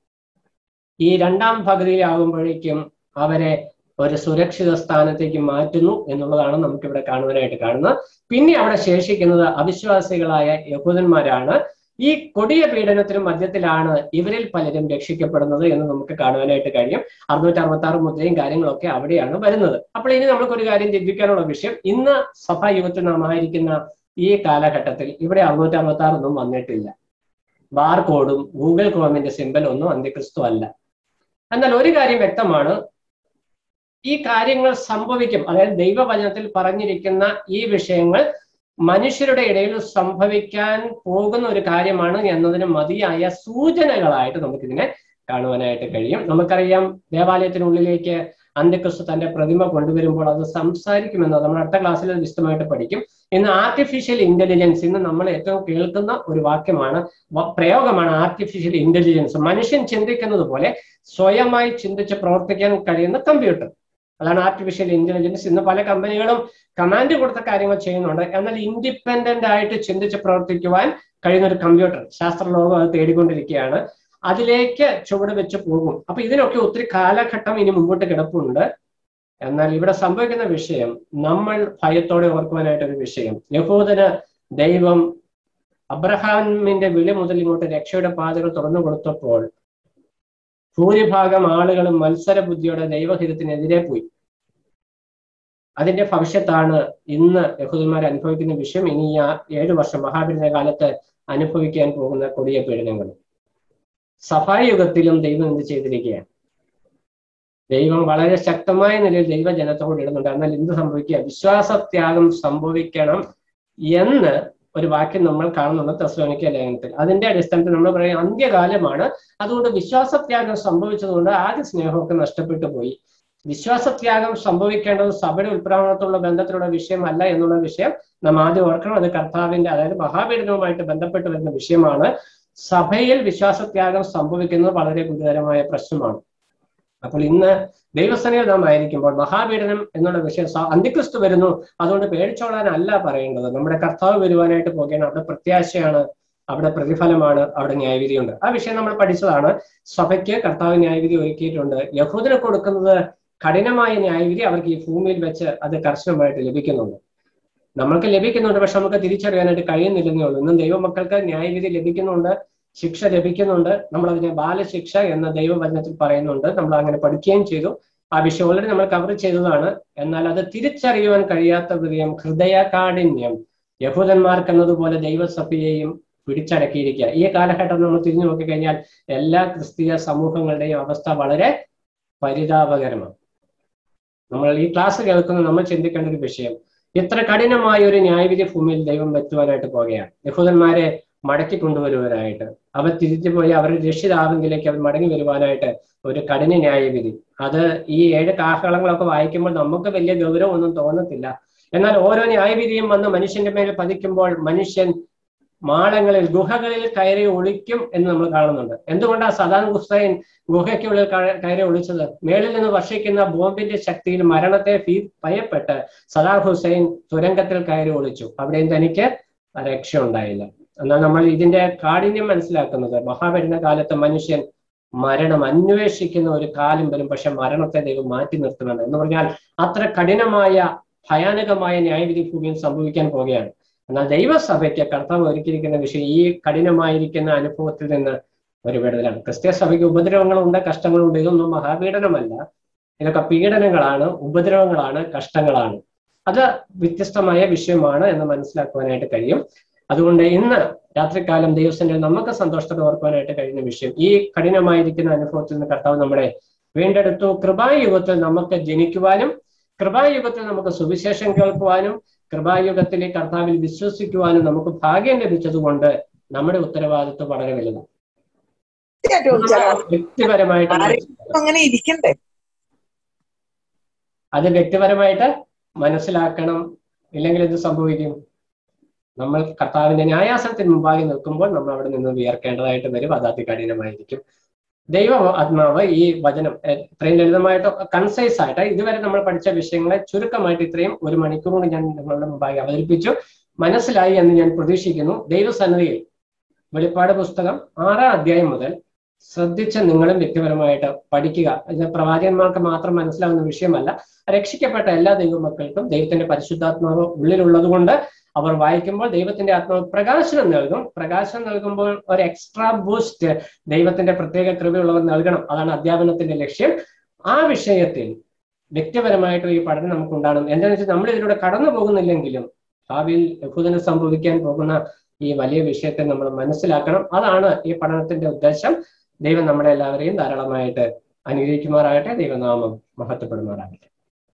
ഈ രണ്ടാം പകുതിയിലാകുമ്പോഴേക്കും അവരെ ഒരു സുരക്ഷിത സ്ഥാനത്തേക്ക് മാറ്റുന്നു എന്നുള്ളതാണ് നമുക്കിവിടെ കാണുവാനായിട്ട് കാണുന്നത് പിന്നെ അവിടെ ശേഷിക്കുന്നത് അവിശ്വാസികളായ യഹൂദന്മാരാണ് ഈ കൊടിയ പീഡനത്തിനും മധ്യത്തിലാണ് ഇവരിൽ പലരും രക്ഷിക്കപ്പെടുന്നത് എന്ന് നമുക്ക് കാണുവാനായിട്ട് കഴിയും അറുന്നൂറ്റി അറുപത്തി ആറ് മുദ്രയും കാര്യങ്ങളൊക്കെ അവിടെയാണ് വരുന്നത് അപ്പോൾ ഇനി നമുക്കൊരു കാര്യം ചിന്തിക്കാനുള്ള വിഷയം ഇന്ന് സഭായുഗത്തിൽ നാം ആയിരിക്കുന്ന ഈ കാലഘട്ടത്തിൽ ഇവിടെ അറുന്നൂറ്റി അറുപത്തി ആറ് ഒന്നും വന്നിട്ടില്ല ബാർ കോഡും ഗൂഗിൾ ക്രോമിന്റെ സിമ്പൽ ഒന്നും അന്ത്യക്രിസ്തു അല്ല എന്നാൽ ഒരു കാര്യം വ്യക്തമാണ് ഈ കാര്യങ്ങൾ സംഭവിക്കും അതായത് ദൈവവചനത്തിൽ പറഞ്ഞിരിക്കുന്ന ഈ വിഷയങ്ങൾ മനുഷ്യരുടെ ഇടയിൽ സംഭവിക്കാൻ പോകുന്ന ഒരു കാര്യമാണ് എന്നതിന് മതിയായ സൂചനകളായിട്ട് നമുക്കിതിനെ കാണുവാനായിട്ട് കഴിയും നമുക്കറിയാം ദേവാലയത്തിനുള്ളിലേക്ക് അന്ത്യക്രിസ്തു തന്റെ പ്രതിമ കൊണ്ടുവരുമ്പോൾ അത് സംസാരിക്കുമെന്ന് നമ്മൾ അടുത്ത ക്ലാസ്സിൽ അത് വിശദമായിട്ട് പഠിക്കും ഇന്ന് ആർട്ടിഫിഷ്യൽ ഇന്റലിജൻസ് ഇന്ന് നമ്മൾ ഏറ്റവും കേൾക്കുന്ന ഒരു വാക്യമാണ് പ്രയോഗമാണ് ആർട്ടിഫിഷ്യൽ ഇന്റലിജൻസ് മനുഷ്യൻ ചിന്തിക്കുന്നത് പോലെ സ്വയമായി ചിന്തിച്ച് പ്രവർത്തിക്കാൻ കഴിയുന്ന കമ്പ്യൂട്ടർ അതാണ് ആർട്ടിഫിഷ്യൽ ഇന്റലിജൻസ് ഇന്ന് പല കമ്പനികളും കമാൻഡ് കൊടുത്ത കാര്യങ്ങൾ ചെയ്യുന്നുണ്ട് എന്നാൽ ഇൻഡിപെൻഡന്റ് ആയിട്ട് ചിന്തിച്ച് പ്രവർത്തിക്കുവാൻ കഴിയുന്ന ഒരു കമ്പ്യൂട്ടർ ശാസ്ത്രലോകം അത് തേടിക്കൊണ്ടിരിക്കുകയാണ് അതിലേക്ക് ചുവട് വെച്ച് പോകും അപ്പൊ ഇതിനൊക്കെ ഒത്തിരി കാലഘട്ടം ഇനി മുമ്പോട്ട് കിടപ്പുണ്ട് എന്നാൽ ഇവിടെ സംഭവിക്കുന്ന വിഷയം നമ്മൾ ഭയത്തോടെ ഓർക്കുവാനായിട്ട് ഒരു വിഷയം യഹൂദന് ദൈവം അബ്രഹാമിന്റെ വിളി മുതൽ ഇങ്ങോട്ട് രക്ഷയുടെ പാതകൾ തുറന്നു കൊടുത്തപ്പോൾ ഭൂരിഭാഗം ആളുകളും മത്സര ബുദ്ധിയോടെ ദൈവഹിതത്തിനെതിരെ പോയി അതിന്റെ ഭവിഷ്യത്താണ് ഇന്ന് യഹൂദന്മാർ അനുഭവിക്കുന്ന വിഷയം ഇനി ആ ഏഴു വർഷം മഹാപീഡന കാലത്ത് അനുഭവിക്കാൻ പോകുന്ന കൊടിയ പീഡനങ്ങൾ സഭായുഗത്തിലും ദൈവം എന്ത് ചെയ്തിരിക്കുകയാണ് ദൈവം വളരെ ശക്തമായ നിലയിൽ ദൈവജനത്തോട് ഇടുന്നുണ്ട് എന്നാൽ എന്ത് സംഭവിക്കുക വിശ്വാസത്യാഗം സംഭവിക്കണം എന്ന് ഒരു വാക്യം നമ്മൾ കാണുന്നുണ്ട് തെസ്ലോനിക്ക ലേഖനത്തിൽ അതിന്റെ അടിസ്ഥാനത്തിൽ നമ്മൾ പറയും അന്ത്യകാലമാണ് അതുകൊണ്ട് വിശ്വാസത്യാഗം സംഭവിച്ചതുകൊണ്ട് ആദ്യ സ്നേഹമൊക്കെ നഷ്ടപ്പെട്ടു പോയി വിശ്വാസത്യാഗം സംഭവിക്കേണ്ടത് സഭയുടെ ഉത്പ്രാവണത്തുള്ള ബന്ധത്തിലുള്ള വിഷയമല്ല എന്നുള്ള വിഷയം നാം ആദ്യം ഓർക്കണം അത് കർത്താവിന്റെ അതായത് മഹാപീഡനവുമായിട്ട് ബന്ധപ്പെട്ട് വരുന്ന വിഷയമാണ് സഭയിൽ വിശ്വാസത്യാഗം സംഭവിക്കുന്നത് വളരെ ഗുരുതരമായ പ്രശ്നമാണ് അപ്പോൾ ഇന്ന് ദൈവസനയിൽ നാം ആയിരിക്കുമ്പോൾ മഹാപീഡനം എന്നുള്ള വിഷയം അന്തിക്രിസ്തു വരുന്നു അതുകൊണ്ട് പേടിച്ചോളാനല്ല പറയേണ്ടത് നമ്മുടെ കർത്താവ് വരുവാനായിട്ട് പോകുകയാണ് അവിടെ പ്രത്യാശയാണ് അവിടെ പ്രതിഫലമാണ് അവിടെ ന്യായവിധിയുണ്ട് ആ വിഷയം നമ്മൾ പഠിച്ചതാണ് സഭയ്ക്ക് കർത്താവ് ന്യായവിധി ഒരുക്കിയിട്ടുണ്ട് യഹൂദന് കൊടുക്കുന്നത് കഠിനമായ ന്യായവിധി അവർക്ക് ഈ ഭൂമിയിൽ വെച്ച് അത് കർശനമായിട്ട് ലഭിക്കുന്നുണ്ട് നമ്മൾക്ക് ലഭിക്കുന്നുണ്ട് പക്ഷെ നമുക്ക് തിരിച്ചറിയാനായിട്ട് കഴിയുന്നില്ലെന്നേ ഉള്ളൂ ഇന്നും ദൈവമക്കൾക്ക് ന്യായവിധി ലഭിക്കുന്നുണ്ട് ശിക്ഷ ലഭിക്കുന്നുണ്ട് നമ്മൾ അതിനെ ബാലശിക്ഷ എന്ന ദൈവവചനത്തിൽ പറയുന്നുണ്ട് നമ്മൾ അങ്ങനെ പഠിക്കുകയും ചെയ്തു ആ വിഷയം ഓൾറെഡി നമ്മൾ കവർ ചെയ്തതാണ് എന്നാൽ അത് തിരിച്ചറിയുവാൻ കഴിയാത്ത ഹൃദയം ഹൃദയകാഠിന്യം യഹൂദന്മാർക്ക് എന്നതുപോലെ ദൈവസഭയെയും പിടിച്ചടക്കിയിരിക്കുക ഈ കാലഘട്ടം നമ്മൾ തിരിഞ്ഞു നോക്കിക്കഴിഞ്ഞാൽ എല്ലാ ക്രിസ്തീയ സമൂഹങ്ങളുടെയും അവസ്ഥ വളരെ പരിതാപകരമാണ് നമ്മൾ ഈ ക്ലാസ് കേൾക്കുന്ന നമ്മൾ ചിന്തിക്കേണ്ട ഒരു വിഷയം ഇത്ര കഠിനമായ ഒരു ന്യായവിധി ഭൂമിയിൽ ദൈവം എത്തുവാനായിട്ട് പോകുകയാണ് യഹൂദന്മാരെ മടക്കി കൊണ്ടുവരുവാനായിട്ട് അവർ തിരിച്ചു പോയി അവർ രക്ഷിതാവെങ്കിലേക്ക് അവർ മടങ്ങി വരുവാനായിട്ട് ഒരു കഠിന ന്യായവിധി അത് ഈ ഏഴ് കാഹളങ്ങളൊക്കെ വായിക്കുമ്പോൾ നമുക്ക് വലിയ ഗൗരവമൊന്നും തോന്നത്തില്ല എന്നാൽ ഓരോ ന്യായവിധിയും വന്ന് മനുഷ്യന്റെ മേൽ പതിക്കുമ്പോൾ മനുഷ്യൻ മാളങ്ങളിൽ ഗുഹകളിൽ കയറി ഒളിക്കും എന്ന് നമ്മൾ കാണുന്നുണ്ട് എന്തുകൊണ്ടാണ് സദാം ഹുസൈൻ ഗുഹയ്ക്കുള്ളിൽ കയറി ഒളിച്ചത് മേളിൽ നിന്ന് വർഷിക്കുന്ന ബോംബിന്റെ ശക്തിയിൽ മരണത്തെ ഫീ ഭയപ്പെട്ട് സദാം ഹുസൈൻ തുരങ്കത്തിൽ കയറി ഒളിച്ചു അവിടെയും തനിക്ക് രക്ഷ ഉണ്ടായില്ല എന്നാൽ നമ്മൾ ഇതിന്റെ കാഠിന്യം മനസ്സിലാക്കുന്നത് മഹാവരുന്ന കാലത്ത് മനുഷ്യൻ മരണം അന്വേഷിക്കുന്ന ഒരു കാലം വരും പക്ഷെ മരണത്തെ ദൈവം മാറ്റി നിർത്തുന്നുണ്ട് എന്ന് പറഞ്ഞാൽ അത്ര കഠിനമായ ഭയാനകമായ ന്യായവിധി ഭൂമിയിൽ സംഭവിക്കാൻ പോവുകയാണ് എന്നാൽ ദൈവസഭയ്ക്ക് കർത്താവ് ഒരുക്കിയിരിക്കുന്ന വിഷയം ഈ കഠിനമായിരിക്കുന്ന അനുഭവത്തിൽ നിന്ന് ഒരു വിടുതലാണ് ക്രിസ്ത്യ സഭയ്ക്ക് ഉപദ്രവങ്ങളുണ്ട് കഷ്ടങ്ങളുണ്ട് ഇതൊന്നും മഹാപീഡനമല്ല ഇതൊക്കെ പീഡനങ്ങളാണ് ഉപദ്രവങ്ങളാണ് കഷ്ടങ്ങളാണ് അത് വ്യത്യസ്തമായ വിഷയമാണ് എന്ന് മനസ്സിലാക്കുവാനായിട്ട് കഴിയും അതുകൊണ്ട് ഇന്ന് രാത്രികാലം ദൈവത്തിന്റെ നമുക്ക് സന്തോഷത്തോടെ ഓർക്കുവാനായിട്ട് കഴിയുന്ന വിഷയം ഈ കഠിനമായിരിക്കുന്ന അനുഭവത്തിൽ നിന്ന് കർത്താവ് നമ്മളെ വീണ്ടെടുത്തു കൃപായുഗത്തിൽ നമുക്ക് ജനിക്കുവാനും കൃപായുഗത്തിൽ നമുക്ക് സുവിശേഷം കേൾക്കുവാനും കൃപായുഗത്തിലെ കർത്താവിൽ വിശ്വസിക്കുവാനും നമുക്ക് ഭാഗ്യം ലഭിച്ചതുകൊണ്ട് നമ്മുടെ ഉത്തരവാദിത്വം വളരെ വലുതാണ് വ്യക്തിപരമായിട്ട് അങ്ങനെ ഇരിക്കണ്ടേ അത് വ്യക്തിപരമായിട്ട് മനസ്സിലാക്കണം ഇല്ലെങ്കിൽ ഇത് സംഭവിക്കും നമ്മൾ കർത്താവിന്റെ ന്യായാസനത്തിന് മുമ്പാകെ നിൽക്കുമ്പോൾ നമ്മൾ അവിടെ നിന്ന് വിയർക്കേണ്ടതായിട്ട് വരും അത് അതികഠിനമായിരിക്കും ദൈവ ആത്മാവ് ഈ വചനം ഇത്രയും ലളിതമായിട്ട് കൺസൈസ് ആയിട്ട് ഇതുവരെ നമ്മൾ പഠിച്ച വിഷയങ്ങളെ ചുരുക്കമായിട്ട് ഇത്രയും ഒരു മണിക്കൂർ കൊണ്ട് ഞാൻ നിങ്ങളുടെ മുമ്പാകെ അവതരിപ്പിച്ചു മനസ്സിലായി എന്ന് ഞാൻ പ്രതീക്ഷിക്കുന്നു ദൈവസന്നിധിയിൽ വെളിപ്പാട് പുസ്തകം ആറാം അധ്യായം മുതൽ ശ്രദ്ധിച്ച് നിങ്ങളും വ്യക്തിപരമായിട്ട് പഠിക്കുക ഇത് പ്രവാചകന്മാർക്ക് മാത്രം മനസ്സിലാവുന്ന വിഷയമല്ല രക്ഷിക്കപ്പെട്ട എല്ലാ ദൈവമക്കൾക്കും ദൈവത്തിന്റെ പരിശുദ്ധാത്മാവ് ഉള്ളിലുള്ളത് കൊണ്ട് അവർ വായിക്കുമ്പോൾ ദൈവത്തിന്റെ ആത്മാവ് പ്രകാശനം നൽകും പ്രകാശനം നൽകുമ്പോൾ ഒരു എക്സ്ട്രാ ബൂസ്റ്റ് ദൈവത്തിന്റെ പ്രത്യേക കൃപയുള്ളവർ നൽകണം അതാണ് അധ്യാപനത്തിന്റെ ലക്ഷ്യം ആ വിഷയത്തിൽ വ്യക്തിപരമായിട്ട് ഈ പഠനം നമുക്ക് ഉണ്ടാകണം എന്താണെന്ന് വെച്ചാൽ നമ്മൾ ഇതിലൂടെ കടന്നു പോകുന്നില്ലെങ്കിലും ഭാവിയിൽ യഹൂദന് സംഭവിക്കാൻ പോകുന്ന ഈ വലിയ വിഷയത്തെ നമ്മൾ മനസ്സിലാക്കണം അതാണ് ഈ പഠനത്തിന്റെ ഉദ്ദേശം ദൈവം നമ്മളെ എല്ലാവരെയും ധാരാളമായിട്ട് അനുഗ്രഹിക്കുമാറാകട്ടെ ദൈവനാമം മഹത്വപ്പെടുമാറാകട്ടെ